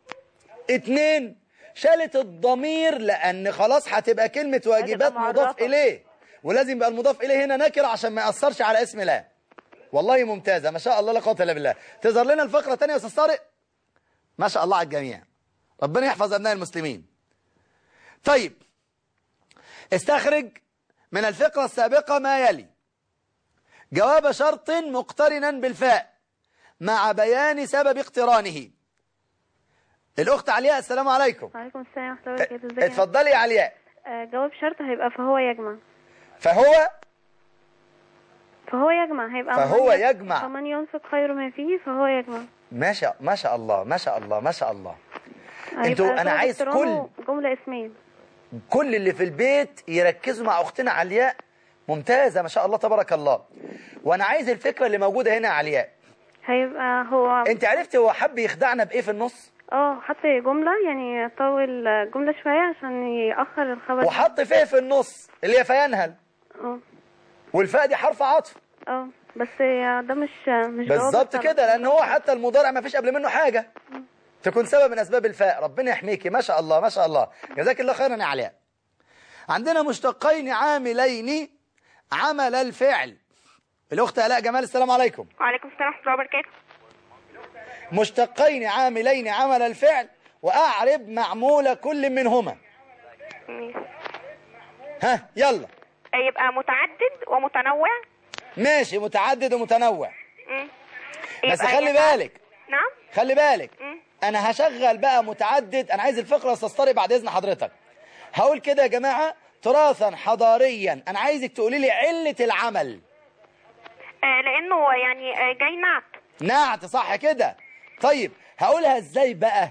اتنين شالت الضمير لأن خلاص هتبقى كلمة واجبات هتبقى مضاف معرفة. إليه ولازم يبقى المضاف إليه هنا نكرة عشان ما يأثرش على اسم لا والله ممتازة ما شاء الله لا قوة إلا بالله تظهر لنا الفقرة الثانية يا أستاذ طارق ما شاء الله على الجميع ربنا يحفظ أبناء المسلمين طيب استخرج من الفقرة السابقة ما يلي جواب شرط مقترنا بالفاء مع بيان سبب اقترانه الأخت علياء السلام عليكم وعليكم السلام ورحمة الله وبركاته ازيك يا اتفضلي يا علياء آه، جواب شرط هيبقى فهو يجمع فهو فهو يجمع هيبقى فهو من- يجمع. فمن ينفق خير ما فيه فهو يجمع ما شاء ما شاء الله ما شاء الله ما شاء الله هيبقى انتوا- أنا سبب عايز اقترانه جملة اسمين كل اللي في البيت يركزوا مع أختنا علياء ممتازة ما شاء الله تبارك الله وأنا عايز الفكرة اللي موجودة هنا يا علياء هيبقى هو أنت عرفت هو حب يخدعنا بإيه في النص اه حط جملة يعني طول جملة شوية عشان يأخر الخبر وحط فيه في النص اللي هي فينهل اه والفاء دي حرف عطف اه بس ده مش مش جواب بالظبط الطلب. كده لان هو حتى المضارع ما فيش قبل منه حاجة تكون سبب من اسباب الفاء ربنا يحميكي ما شاء الله ما شاء الله جزاك الله خيرا يا علاء عندنا مشتقين عاملين عمل الفعل الاخت الاء جمال السلام عليكم وعليكم السلام ورحمة الله وبركاته مشتقين عاملين عمل الفعل واعرب معمول كل منهما ماشي. ها يلا آه، يبقى متعدد ومتنوع ماشي متعدد ومتنوع مم. بس يبقى خلي يتع- بالك نعم خلي بالك مم. انا هشغل بقى متعدد انا عايز الفقره تستطرق بعد اذن حضرتك هقول كده يا جماعه تراثا حضاريا انا عايزك تقولي لي عله العمل آه، لأنه يعني آه، جاي نعت نعت صح كده طيب هقولها ازاي بقى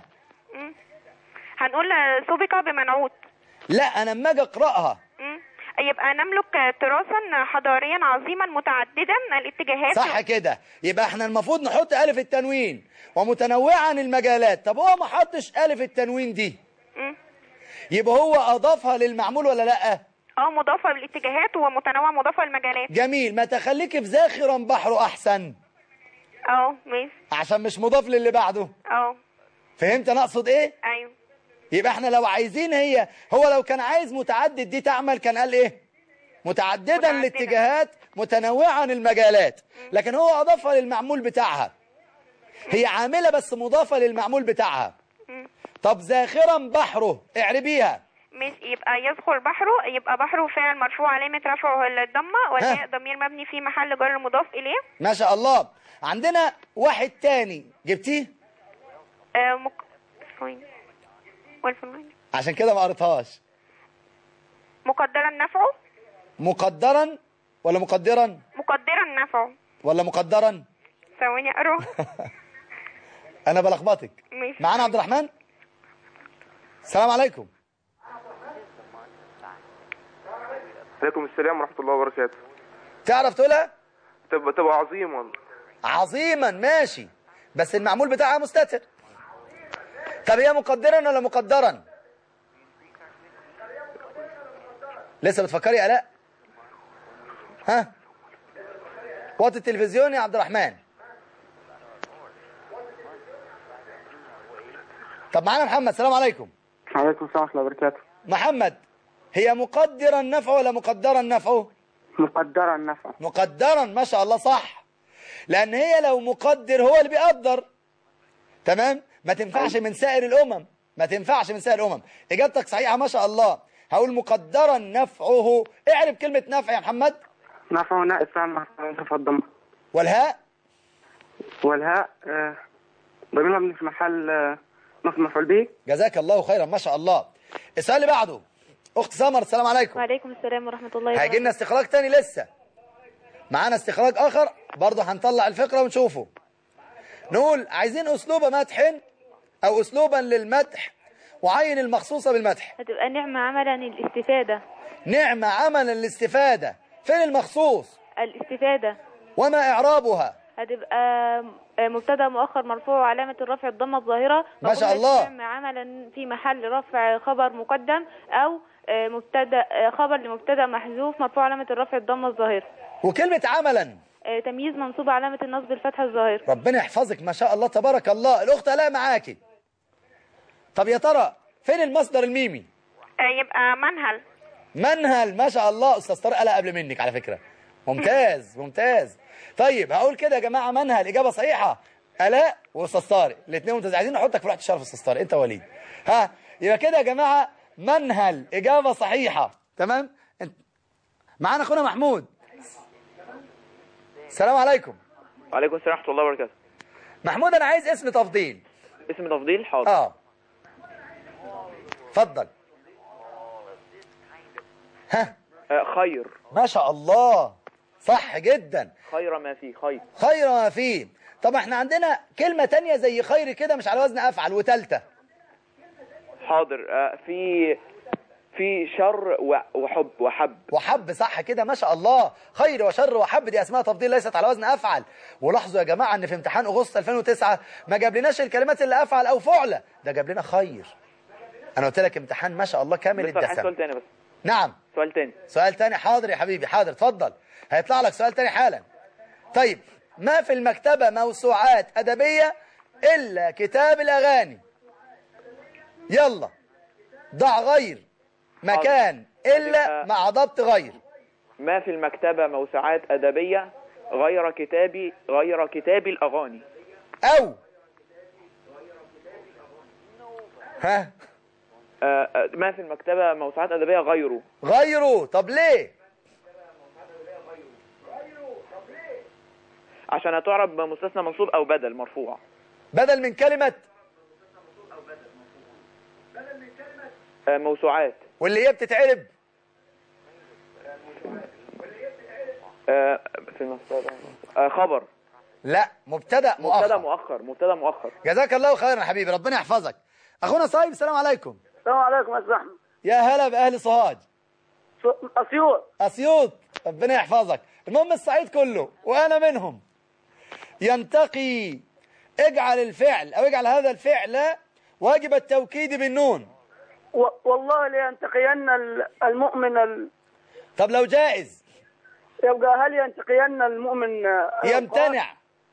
هنقول آه، سبق بمنعوت لا انا اما اجي اقراها مم. يبقى نملك آه، تراثا حضاريا عظيما متعددا الاتجاهات صح كده يبقى احنا المفروض نحط الف التنوين ومتنوعا المجالات طب هو ما حطش الف التنوين دي مم. يبقى هو اضافها للمعمول ولا لا اه مضافة للاتجاهات ومتنوع مضافة للمجالات جميل ما تخليك في زاخرا بحره احسن اه ماشي عشان مش مضاف للي بعده اه فهمت انا اقصد ايه ايوه يبقى احنا لو عايزين هي هو لو كان عايز متعدد دي تعمل كان قال ايه متعددا متعددة. الاتجاهات متنوعا المجالات لكن هو اضافها للمعمول بتاعها هي عاملة بس مضافة للمعمول بتاعها مم. طب زاخرا بحره اعربيها ماشي يبقى يدخل بحره يبقى بحره فعل مرفوع علامة رفعه الضمة والياء ضمير مبني في محل جر مضاف إليه ما شاء الله عندنا واحد تاني جبتيه آه مك... ثواني. والفنان. عشان كده ما قريتهاش مقدرا نفعه مقدرا ولا مقدرا مقدرا نفعه ولا مقدرا ثواني أقرأ انا بلخبطك ماشي معانا عبد الرحمن السلام عليكم عليكم السلام ورحمة الله وبركاته تعرف تقولها تبقى تبقى عظيما عظيما ماشي بس المعمول بتاعها مستتر طب هي مقدرا ولا مقدرا لسه بتفكري يا الاء ها وقت التلفزيون يا عبد الرحمن طب معانا محمد السلام عليكم عليكم السلام ورحمة الله وبركاته محمد هي مقدرا نفعه ولا مقدرا نفعه مقدرا النفع مقدرا ما شاء الله صح لان هي لو مقدر هو اللي بيقدر تمام ما تنفعش من سائر الامم ما تنفعش من سائر الامم اجابتك صحيحه ما شاء الله هقول مقدرا نفعه اعرف كلمة نفع يا محمد نفعه نائب فعل محذوف في الضمة والهاء والهاء آه، ضمير مبني في محل آه، نصب مفعول به جزاك الله خيرا ما شاء الله السؤال اللي بعده اخت سمر السلام عليكم وعليكم السلام ورحمة الله هيجي وبركاته لنا استخراج تاني لسه معانا استخراج اخر برضه هنطلع الفقره ونشوفه نقول عايزين اسلوب مدح او اسلوبا للمدح وعين المخصوصه بالمدح هتبقى نعمة عملا الاستفادة نعمه عملا الاستفاده فين المخصوص الاستفادة وما اعرابها هتبقى مبتدا مؤخر مرفوع وعلامة الرفع الضمة الظاهرة ما شاء وقلنا الله. نعمة عملا في محل رفع خبر مقدم أو آه، مبتدا آه، خبر لمبتدا محذوف مرفوع علامة الرفع الضمة الظاهرة وكلمه عملا آه، تمييز منصوب علامة النصب الفتحة الظاهرة ربنا يحفظك ما شاء الله تبارك الله الاخت الاء معاكي طب يا ترى فين المصدر الميمي آه، يبقى منهل منهل ما شاء الله استاذ طارق قال قبل منك على فكره ممتاز ممتاز طيب هقول كده يا جماعه منهل اجابه صحيحه الاء واستاذ طارق الاثنين ممتاز عايزين نحطك في ريحه الشرف استاذ طارق انت وليد ها يبقى كده يا جماعه منهل اجابه صحيحه تمام انت معانا اخونا محمود السلام عليكم وعليكم السلام ورحمة الله وبركاته محمود انا عايز اسم تفضيل اسم تفضيل حاضر اه اتفضل ها آه، خير ما شاء الله صح جدا خير ما فيه خير خير ما فيه طب احنا عندنا كلمة تانية زي خير كده مش على وزن افعل وتالتة حاضر آه، في في شر و- وحب وحب وحب صح كده ما شاء الله خير وشر وحب دي اسماء تفضيل ليست على وزن افعل ولاحظوا يا جماعة ان في امتحان اغسطس 2009 ما جابلناش الكلمات اللي افعل او فعلة ده جاب لنا خير انا قلت لك امتحان ما شاء الله كامل بس عايز سؤال الدسم تاني بس نعم سؤال تاني سؤال تاني حاضر يا حبيبي حاضر اتفضل هيطلع لك سؤال تاني حالا طيب ما في المكتبة موسوعات أدبية إلا كتاب الأغاني يلا ضع غير مكان إلا يبقى- مع ضبط غير ما في المكتبة موسوعات أدبية غير كتابي غير كتاب الأغاني أو ها آه، آه، ما في المكتبة موسوعات أدبية غيره غيره طب ليه عشان هتعرب مستثنى منصوب أو بدل مرفوع بدل من كلمة آه، موسوعات واللي هي بتتعرب آه، في المكتبة آه، خبر لا مبتدأ مبتدا مؤخر مؤخر مبتدا مؤخر جزاك الله خيرا يا حبيبي ربنا يحفظك أخونا صايب السلام عليكم السلام عليكم يا أستاذ أحمد يا هلا بأهل صهاج س- أسيوط أسيوط ربنا يحفظك المهم الصعيد كله وأنا منهم ينتقي اجعل الفعل أو اجعل هذا الفعل واجب التوكيد بالنون و- والله لينتقين ال- المؤمن ال... طب لو جائز يبقى هل ينتقين المؤمن آه، يمتنع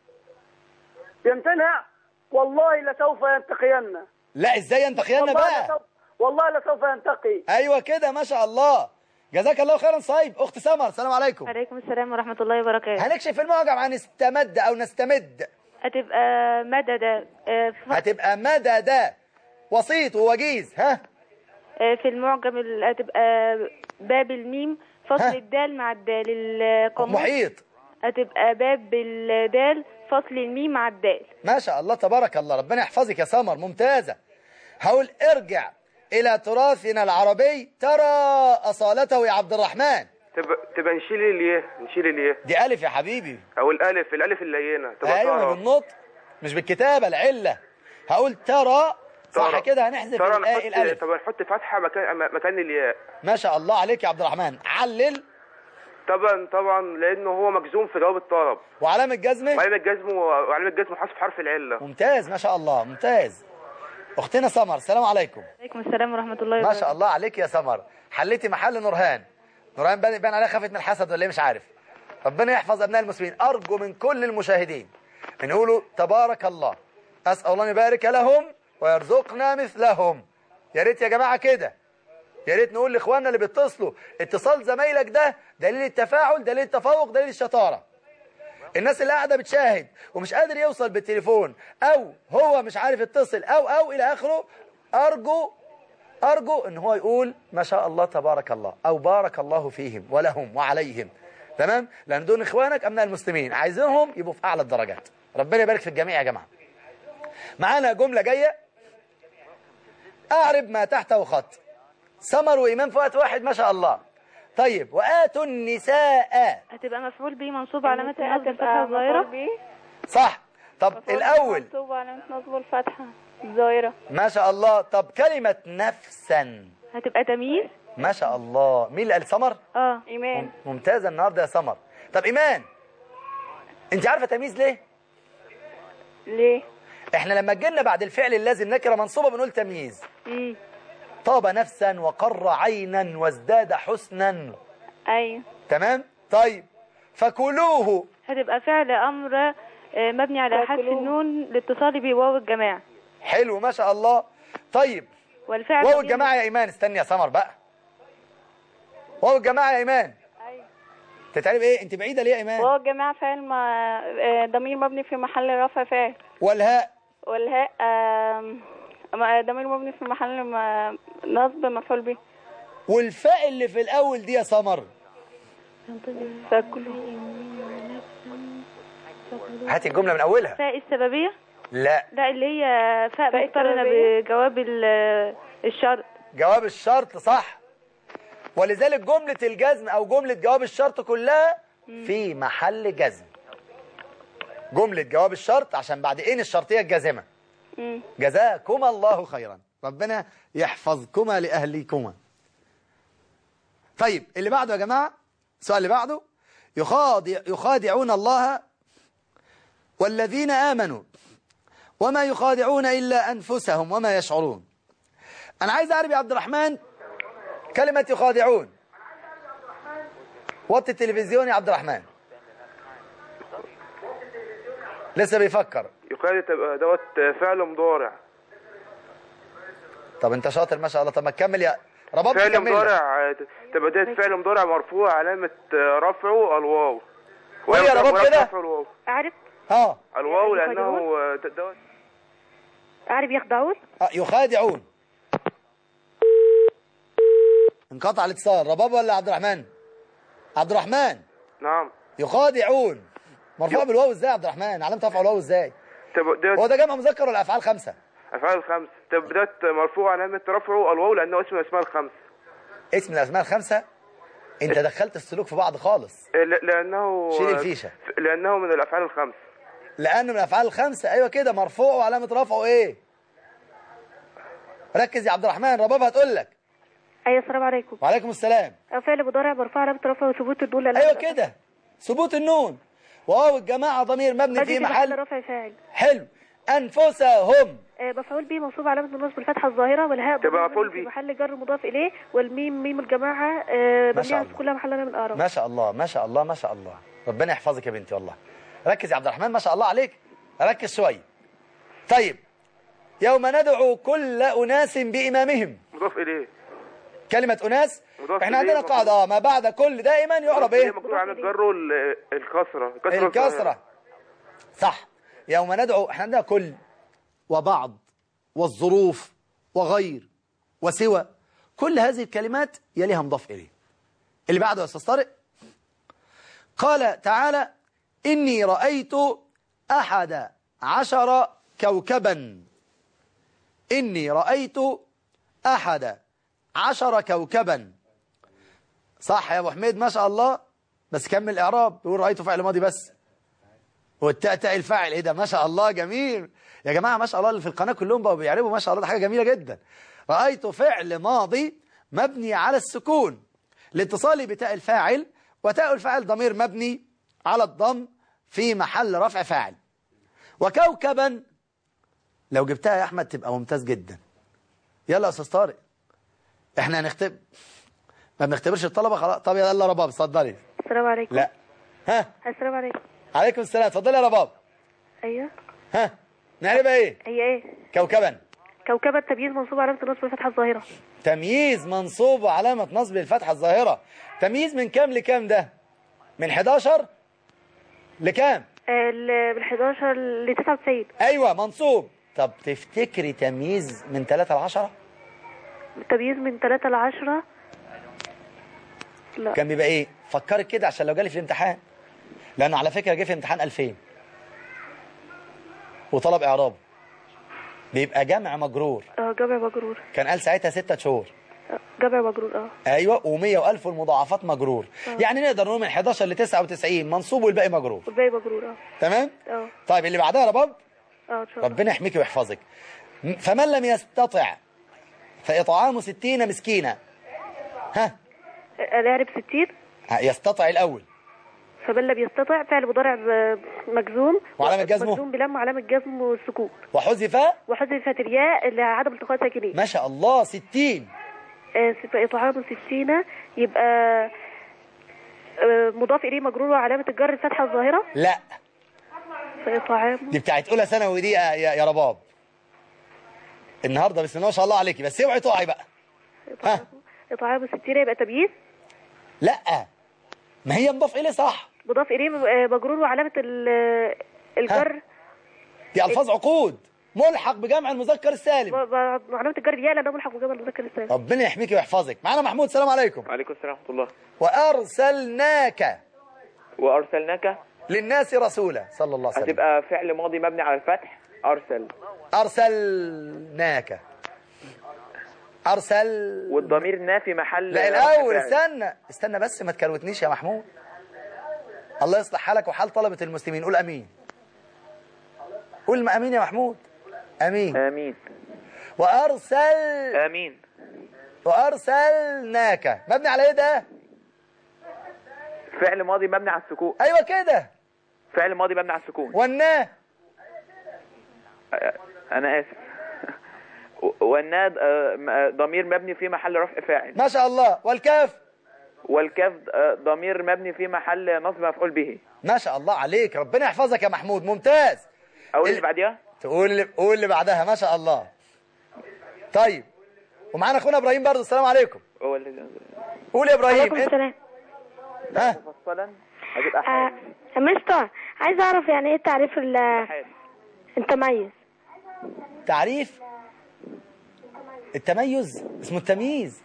يمتنع والله لسوف ينتقين لا ازاي ينتقينا والله بقى لسوف والله لسوف ينتقي ايوه كده ما شاء الله جزاك الله خيرا صايب اخت سمر السلام عليكم عليكم السلام ورحمة الله وبركاته هنكشف المعجم عن استمد او نستمد هتبقى مدد آه، ف- هتبقى مدد وسيط ووجيز ها آه، في المعجم ال- هتبقى باب الميم فصل ها؟ الدال مع الدال القاموس محيط هتبقى باب الدال فصل الميم مع الدال ما شاء الله تبارك الله ربنا يحفظك يا سمر ممتازة هقول ارجع إلى تراثنا العربي ترى أصالته يا عبد الرحمن تبقى تبقى نشيل الياء نشيل الياء دي ألف يا حبيبي او الالف الالف اللينه تبقى أيوة ترى. بالنطق مش بالكتابة العلة هقول ترى صح ترى. كده هنحذف ترى الآ نحط الألف طب نحط فتحه مكان مكان الياء ما شاء الله عليك يا عبد الرحمن علل طبعا طبعا لانه هو مجزوم في جواب الطلب وعلامة جزمه وعلامه جزمه وعلامه جزمه حذف حرف العله ممتاز ما شاء الله ممتاز أختنا سمر السلام عليكم عليكم السلام ورحمة الله ما وبركاته شاء الله عليك يا سمر حليتي محل نورهان نورهان بان بان عليها خافت من الحسد ولا ايه مش عارف ربنا يحفظ ابناء المسلمين ارجو من كل المشاهدين ان يقولوا تبارك الله اسال الله ان يبارك لهم ويرزقنا مثلهم يا ريت يا جماعه كده يا ريت نقول لاخواننا اللي بيتصلوا اتصال زمايلك ده دليل التفاعل دليل التفوق دليل الشطاره الناس اللي قاعده بتشاهد ومش قادر يوصل بالتليفون او هو مش عارف يتصل او او الى اخره ارجو أرجو إن هو يقول ما شاء الله تبارك الله أو بارك الله فيهم ولهم وعليهم تمام لأن دول إخوانك أبناء المسلمين عايزينهم يبقوا في أعلى الدرجات ربنا يبارك في الجميع يا جماعة معانا جملة جاية أعرب ما تحته خط سمر وإمام في وقت واحد ما شاء الله طيب وآتوا النساء هتبقى مفعول به منصوب علامة النصب الفتحة الظاهرة صح طب الأول منصوب علامة نصب الفتحة الظاهرة ما شاء الله طب كلمة نفسا هتبقى تمييز ما شاء الله مين اللي قال سمر اه ايمان ممتازة النهاردة يا سمر طب إيمان أنت عارفة تمييز ليه ليه احنا لما جينا بعد الفعل اللازم نكره منصوبة بنقول تمييز امم طاب نفسا وقر عينا وازداد حسنا ايوه تمام طيب فكلوه هتبقى فعل امر آه، مبني على حذف النون لاتصاله بواو الجماعة حلو ما شاء الله طيب والفعل واو ضمير- الجماعة يا إيمان استني يا سمر بقى واو الجماعة يا إيمان أيوة. تتعرف إيه أنت بعيدة ليه يا إيمان وهو الجماعة فعل ما آه، ضمير مبني في محل رفع فاعل والهاء والهاء آم، ما- ضمير مبني في محل ما- نصب مفعول به والفاء اللي في الأول دي يا سمر فكله هات الجملة من أولها فاء السببية لا لا اللي هي فاء مقترنة بجواب ال- الشرط جواب الشرط صح ولذلك جملة الجزم أو جملة جواب الشرط كلها في محل جزم جملة جواب الشرط عشان بعد إن الشرطية الجازمة مم. جزاكم الله خيرا ربنا يحفظكما لأهليكما طيب اللي بعده يا جماعة السؤال اللي بعده يخادع يخادعون الله والذين آمنوا وما يخادعون إلا أنفسهم وما يشعرون أنا عايز أعرف يا عبد الرحمن كلمة يخادعون وطي التلفزيون يا عبد الرحمن لسه بيفكر يقال تبقى دوت فعل مضارع طب انت شاطر ما شاء الله طب ما تكمل يا رباب فعل كمل لك. مضارع تبقى ديت فعل مضارع مرفوع علامة رفعه الواو قول يا رباب ورفع كده. رفعه الواو أعرف ها الواو يعني لأنه يخادعون؟ دوت أعرف يخدعون آه، يخادعون انقطع الاتصال رباب ولا عبد الرحمن عبد الرحمن نعم يخادعون مرفوع بالواو ازاي يا عبد الرحمن علامه رفع الواو ازاي تبقى هو ديت ده جمع مذكر ولا افعال خمسه أفعال خمس تبقى ديت مرفوع علامة رفعه الواو لأنه اسم من الأسماء الخمس اسم الاسماء الخمسه انت دخلت السلوك في بعض خالص ل- لأنه شيل الفيشة. لأنه من الأفعال الخمس لانه من الافعال الخمسه ايوه كده مرفوع وعلامه رفعه ايه ركز يا عبد الرحمن رباب هتقول لك أيوة السلام عليكم وعليكم السلام فعل مضارع مرفوع علامة رفعه وثبوت الدول لأن- ايوه كده ثبوت النون واو الجماعه ضمير مبني مبني في في محل رفع فاعل حلو انفسهم آه، مفعول به منصوب علامة النصب الفتحة الظاهرة والهاء تبقى ضمير مفعول مبني في به. محل جر مضاف إليه والميم ميم الجماعة آه، ما شاء مبنية الله. كلها محل من الأعراب ما شاء الله ما شاء الله ما شاء الله ربنا يحفظك يا بنتي والله ركز يا عبد الرحمن ما شاء الله عليك ركز شويه طيب يوم ندعو كل اناس بامامهم مضاف إليه كلمه اناس مضاف احنا إليه عندنا قاعده اه ما بعد كل دائما يعرب ايه مكتوب علامة جره ال- الكسرة الكسرة الكسره الظاهرة. صح يوم ندعو احنا عندنا كل وبعض والظروف وغير وسوى كل هذه الكلمات يليها مضاف إليه اللي بعده يا أستاذ طارق قال تعالى إني رأيت أحد عشر كوكبا إني رأيت أحد عشر كوكبا صح يا أبو حميد ما شاء الله بس كمل إعراب يقول رأيته فعل ماضي بس والتاء تاء الفاعل ايه ده ما شاء الله جميل يا جماعه ما شاء الله اللي في القناه كلهم بقوا بيعربوا ما شاء الله ده حاجه جميله جدا رايت فعل ماضي مبني على السكون لاتصاله بتاء الفاعل وتاء الفاعل ضمير مبني على الضم في محل رفع فاعل وكوكبا لو جبتها يا احمد تبقى ممتاز جدا يلا يا استاذ طارق احنا هنختبر ما بنختبرش الطلبه خلاص طب يلا رباب اتفضلي السلام عليكم لا ها السلام عليكم عليكم السلام اتفضلي يا رباب أيوة ها نعرفها ايه هي إيه كوكبا كوكبة تمييز منصوب علامة النصب الفتحة الظاهرة تمييز منصوب وعلامة نصب الفتحة الظاهرة تمييز من كام لكام ده من 11 لكام آه، ال- من 11 ل 99 ايوه منصوب طب تفتكري تمييز من 3 ل 10 التمييز من 3 ل 10 لا كان بيبقى ايه فكرك كده عشان لو جالي في الامتحان لانه على فكره جه في امتحان 2000 وطلب اعرابه بيبقى جمع مجرور اه جمع مجرور كان قال ساعتها ستة شهور آه، جمع مجرور اه ايوه و100 والف والمضاعفات مجرور يعني نقدر نقول من 11 ل 99 منصوب والباقي مجرور والباقي مجرور اه تمام اه طيب اللي بعدها يا رباب اه ان شاء الله ربنا يحميك ويحفظك م- فمن لم يستطع فإطعام ستين مسكينة ها الأعرب 60 ها، يستطع الأول فمن لم يستطع فعل مضارع ب- مجزوم وعلامة جزمه؟ مجزوم بلم وعلامة جزم والسكون وحذف وحذفت الياء لعدم التقاء ساكنين ما شاء الله ستين آه، فإطعام 60 يبقى آه، مضاف إليه مجرور وعلامة الجر الفتحة الظاهرة لا فإطعام دي بتاعت أولى ثانوي دي يا, يا يا رباب النهارده بسم الله ما شاء الله عليكي بس اوعي تقعي بقى ها إطعام 60 يبقى تمييز لا ما هي مضاف إليه صح مضاف إليه آه، مجرور وعلامة ال- الجر دي ألفاظ عقود ملحق بجمع المذكر السالم و- و- وعلامة الجر الياء لأنه ملحق بجمع المذكر السالم ربنا يحميك ويحفظك معانا محمود السلام عليكم وعليكم السلام ورحمة الله وأرسلناك وأرسلناك للناس رسولا صلى الله عليه وسلم هتبقى فعل ماضي مبني على الفتح أرسل أرسلناك أرسل والضمير نافي محل لا رفع الأول فاعل. استنى استنى بس ما تكروتنيش يا محمود الله يصلح حالك وحال طلبة المسلمين قول أمين قول ما أمين يا محمود أمين آمين وأرسل آمين وأرسلناك مبني على إيه ده فعل ماضي مبني على السكون أيوة كده فعل ماضي مبني على السكون والناه آه، أنا آسف والناد آه، م- آه، ضمير مبني في محل رفع فاعل ما شاء الله والكاف والكاف آه، ضمير مبني في محل نصب مفعول به ما شاء الله عليك ربنا يحفظك يا محمود ممتاز أو ال- اللي بعديها تقول اللي قول اللي بعدها ما شاء الله طيب ومعانا اخونا ابراهيم برضه السلام عليكم هو اللي قول يا ابراهيم عليكم انت السلام ها مفصلا هتبقى آه، حال يا مستر عايز اعرف يعني ايه تعريف ال- حال التميز تعريف التميز اسمه التمييز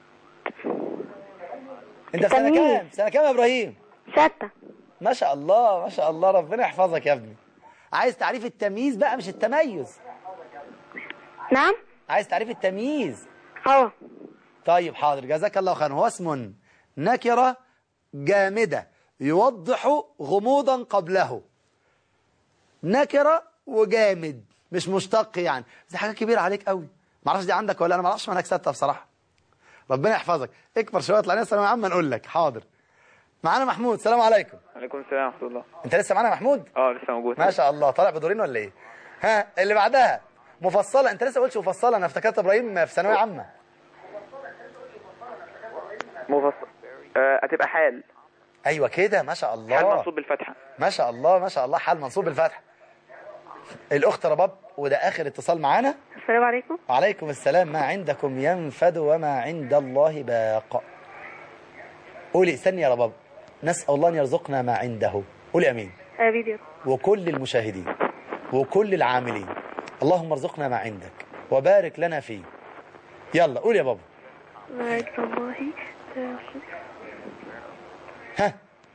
انت في سنه التمييز. كام سنه كام يا ابراهيم ستة ما شاء الله ما شاء الله ربنا يحفظك يا ابني عايز تعريف التمييز بقى مش التميز نعم عايز تعريف التمييز اه طيب حاضر جزاك الله خيرا هو اسم نكرة جامدة يوضح غموضا قبله نكرة وجامد مش مشتق يعني دي حاجة كبيرة عليك قوي معرفش دي عندك ولا انا معرفش منك ستة بصراحة ربنا يحفظك اكبر شوية اطلع لنا ثانوية عامة نقول لك حاضر معانا محمود السلام عليكم عليكم السلام ورحمة الله انت لسه معانا محمود اه لسه موجود ما شاء الله طالع بدورين ولا ايه ها اللي بعدها مفصلة انت لسه قلتش مفصلة انا افتكرت ابراهيم في ثانوية عامة مفصل آه، هتبقى حال ايوه كده ما شاء الله حال منصوب بالفتحة ما شاء الله ما شاء الله حال منصوب بالفتح الأخت رباب وده آخر اتصال معانا السلام عليكم وعليكم السلام ما عندكم ينفد وما عند الله باق قولي استني يا رباب نسأل الله أن يرزقنا ما عنده قولي أمين آمين يا رب. وكل المشاهدين وكل العاملين اللهم ارزقنا ما عندك وبارك لنا فيه يلا قول يا بابا ما عند الله ها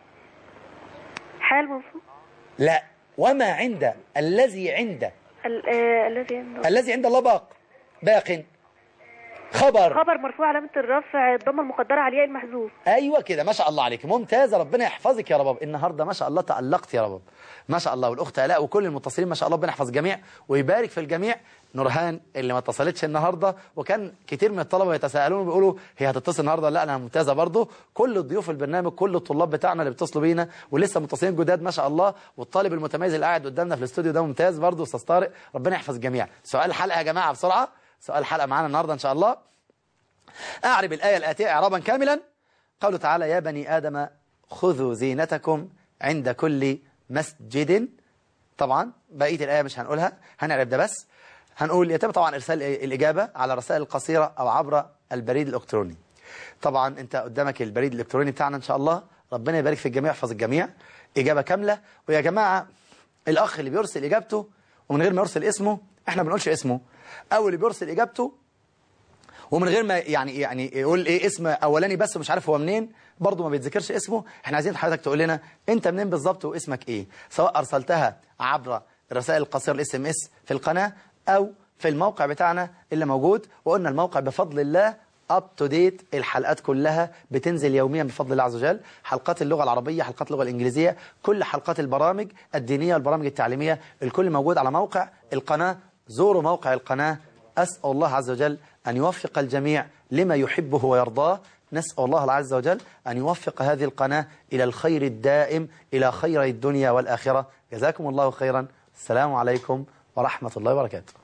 حال منصوب لا وما عند الذي عند ال- آه، الذي عنده الذي عند الله باق باق خبر خبر مرفوع علامة الرفع الضمة المقدرة على الياء المحذوف ايوه كده ما شاء الله عليك ممتازه ربنا يحفظك يا رباب النهارده ما شاء الله تالقت يا رباب ما شاء الله والاخت الاء وكل المتصلين ما شاء الله ربنا يحفظ الجميع ويبارك في الجميع نورهان اللي ما اتصلتش النهارده وكان كتير من الطلبه يتساءلون وبيقولوا هي هتتصل النهارده ولا لا انا ممتازه برضه كل الضيوف البرنامج كل الطلاب بتاعنا اللي بيتصلوا بينا ولسه متصلين جداد ما شاء الله والطالب المتميز اللي قاعد قدامنا في الاستوديو ده ممتاز برضه استاذ طارق ربنا يحفظ الجميع سؤال الحلقه يا جماعه بسرعه سؤال الحلقه معانا النهارده ان شاء الله أعرب الآية الآتية إعرابا كاملا قوله تعالى يا بني آدم خذوا زينتكم عند كل مسجد طبعا بقية الآية مش هنقولها هنعرب ده بس هنقول يتم طبعا إرسال الإجابة على الرسائل القصيرة أو عبر البريد الإلكتروني طبعا أنت قدامك البريد الإلكتروني بتاعنا إن شاء الله ربنا يبارك في الجميع يحفظ الجميع إجابة كاملة ويا جماعة الأخ اللي بيرسل إجابته ومن غير ما يرسل اسمه إحنا ما بنقولش اسمه أو اللي بيرسل إجابته ومن غير ما يعني يعني يقول ايه اسم اولاني بس ومش عارف هو منين برضه ما بيتذكرش اسمه احنا عايزين حضرتك تقول لنا انت منين بالظبط واسمك ايه سواء ارسلتها عبر الرسائل القصيره الاس ام اس في القناه او في الموقع بتاعنا اللي موجود وقلنا الموقع بفضل الله اب تو ديت الحلقات كلها بتنزل يوميا بفضل الله عز وجل حلقات اللغه العربيه حلقات اللغه الانجليزيه كل حلقات البرامج الدينيه والبرامج التعليميه الكل موجود على موقع القناه زوروا موقع القناه اسال الله عز وجل ان يوفق الجميع لما يحبه ويرضاه نسال الله عز وجل ان يوفق هذه القناه الى الخير الدائم الى خير الدنيا والاخره جزاكم الله خيرا السلام عليكم ورحمه الله وبركاته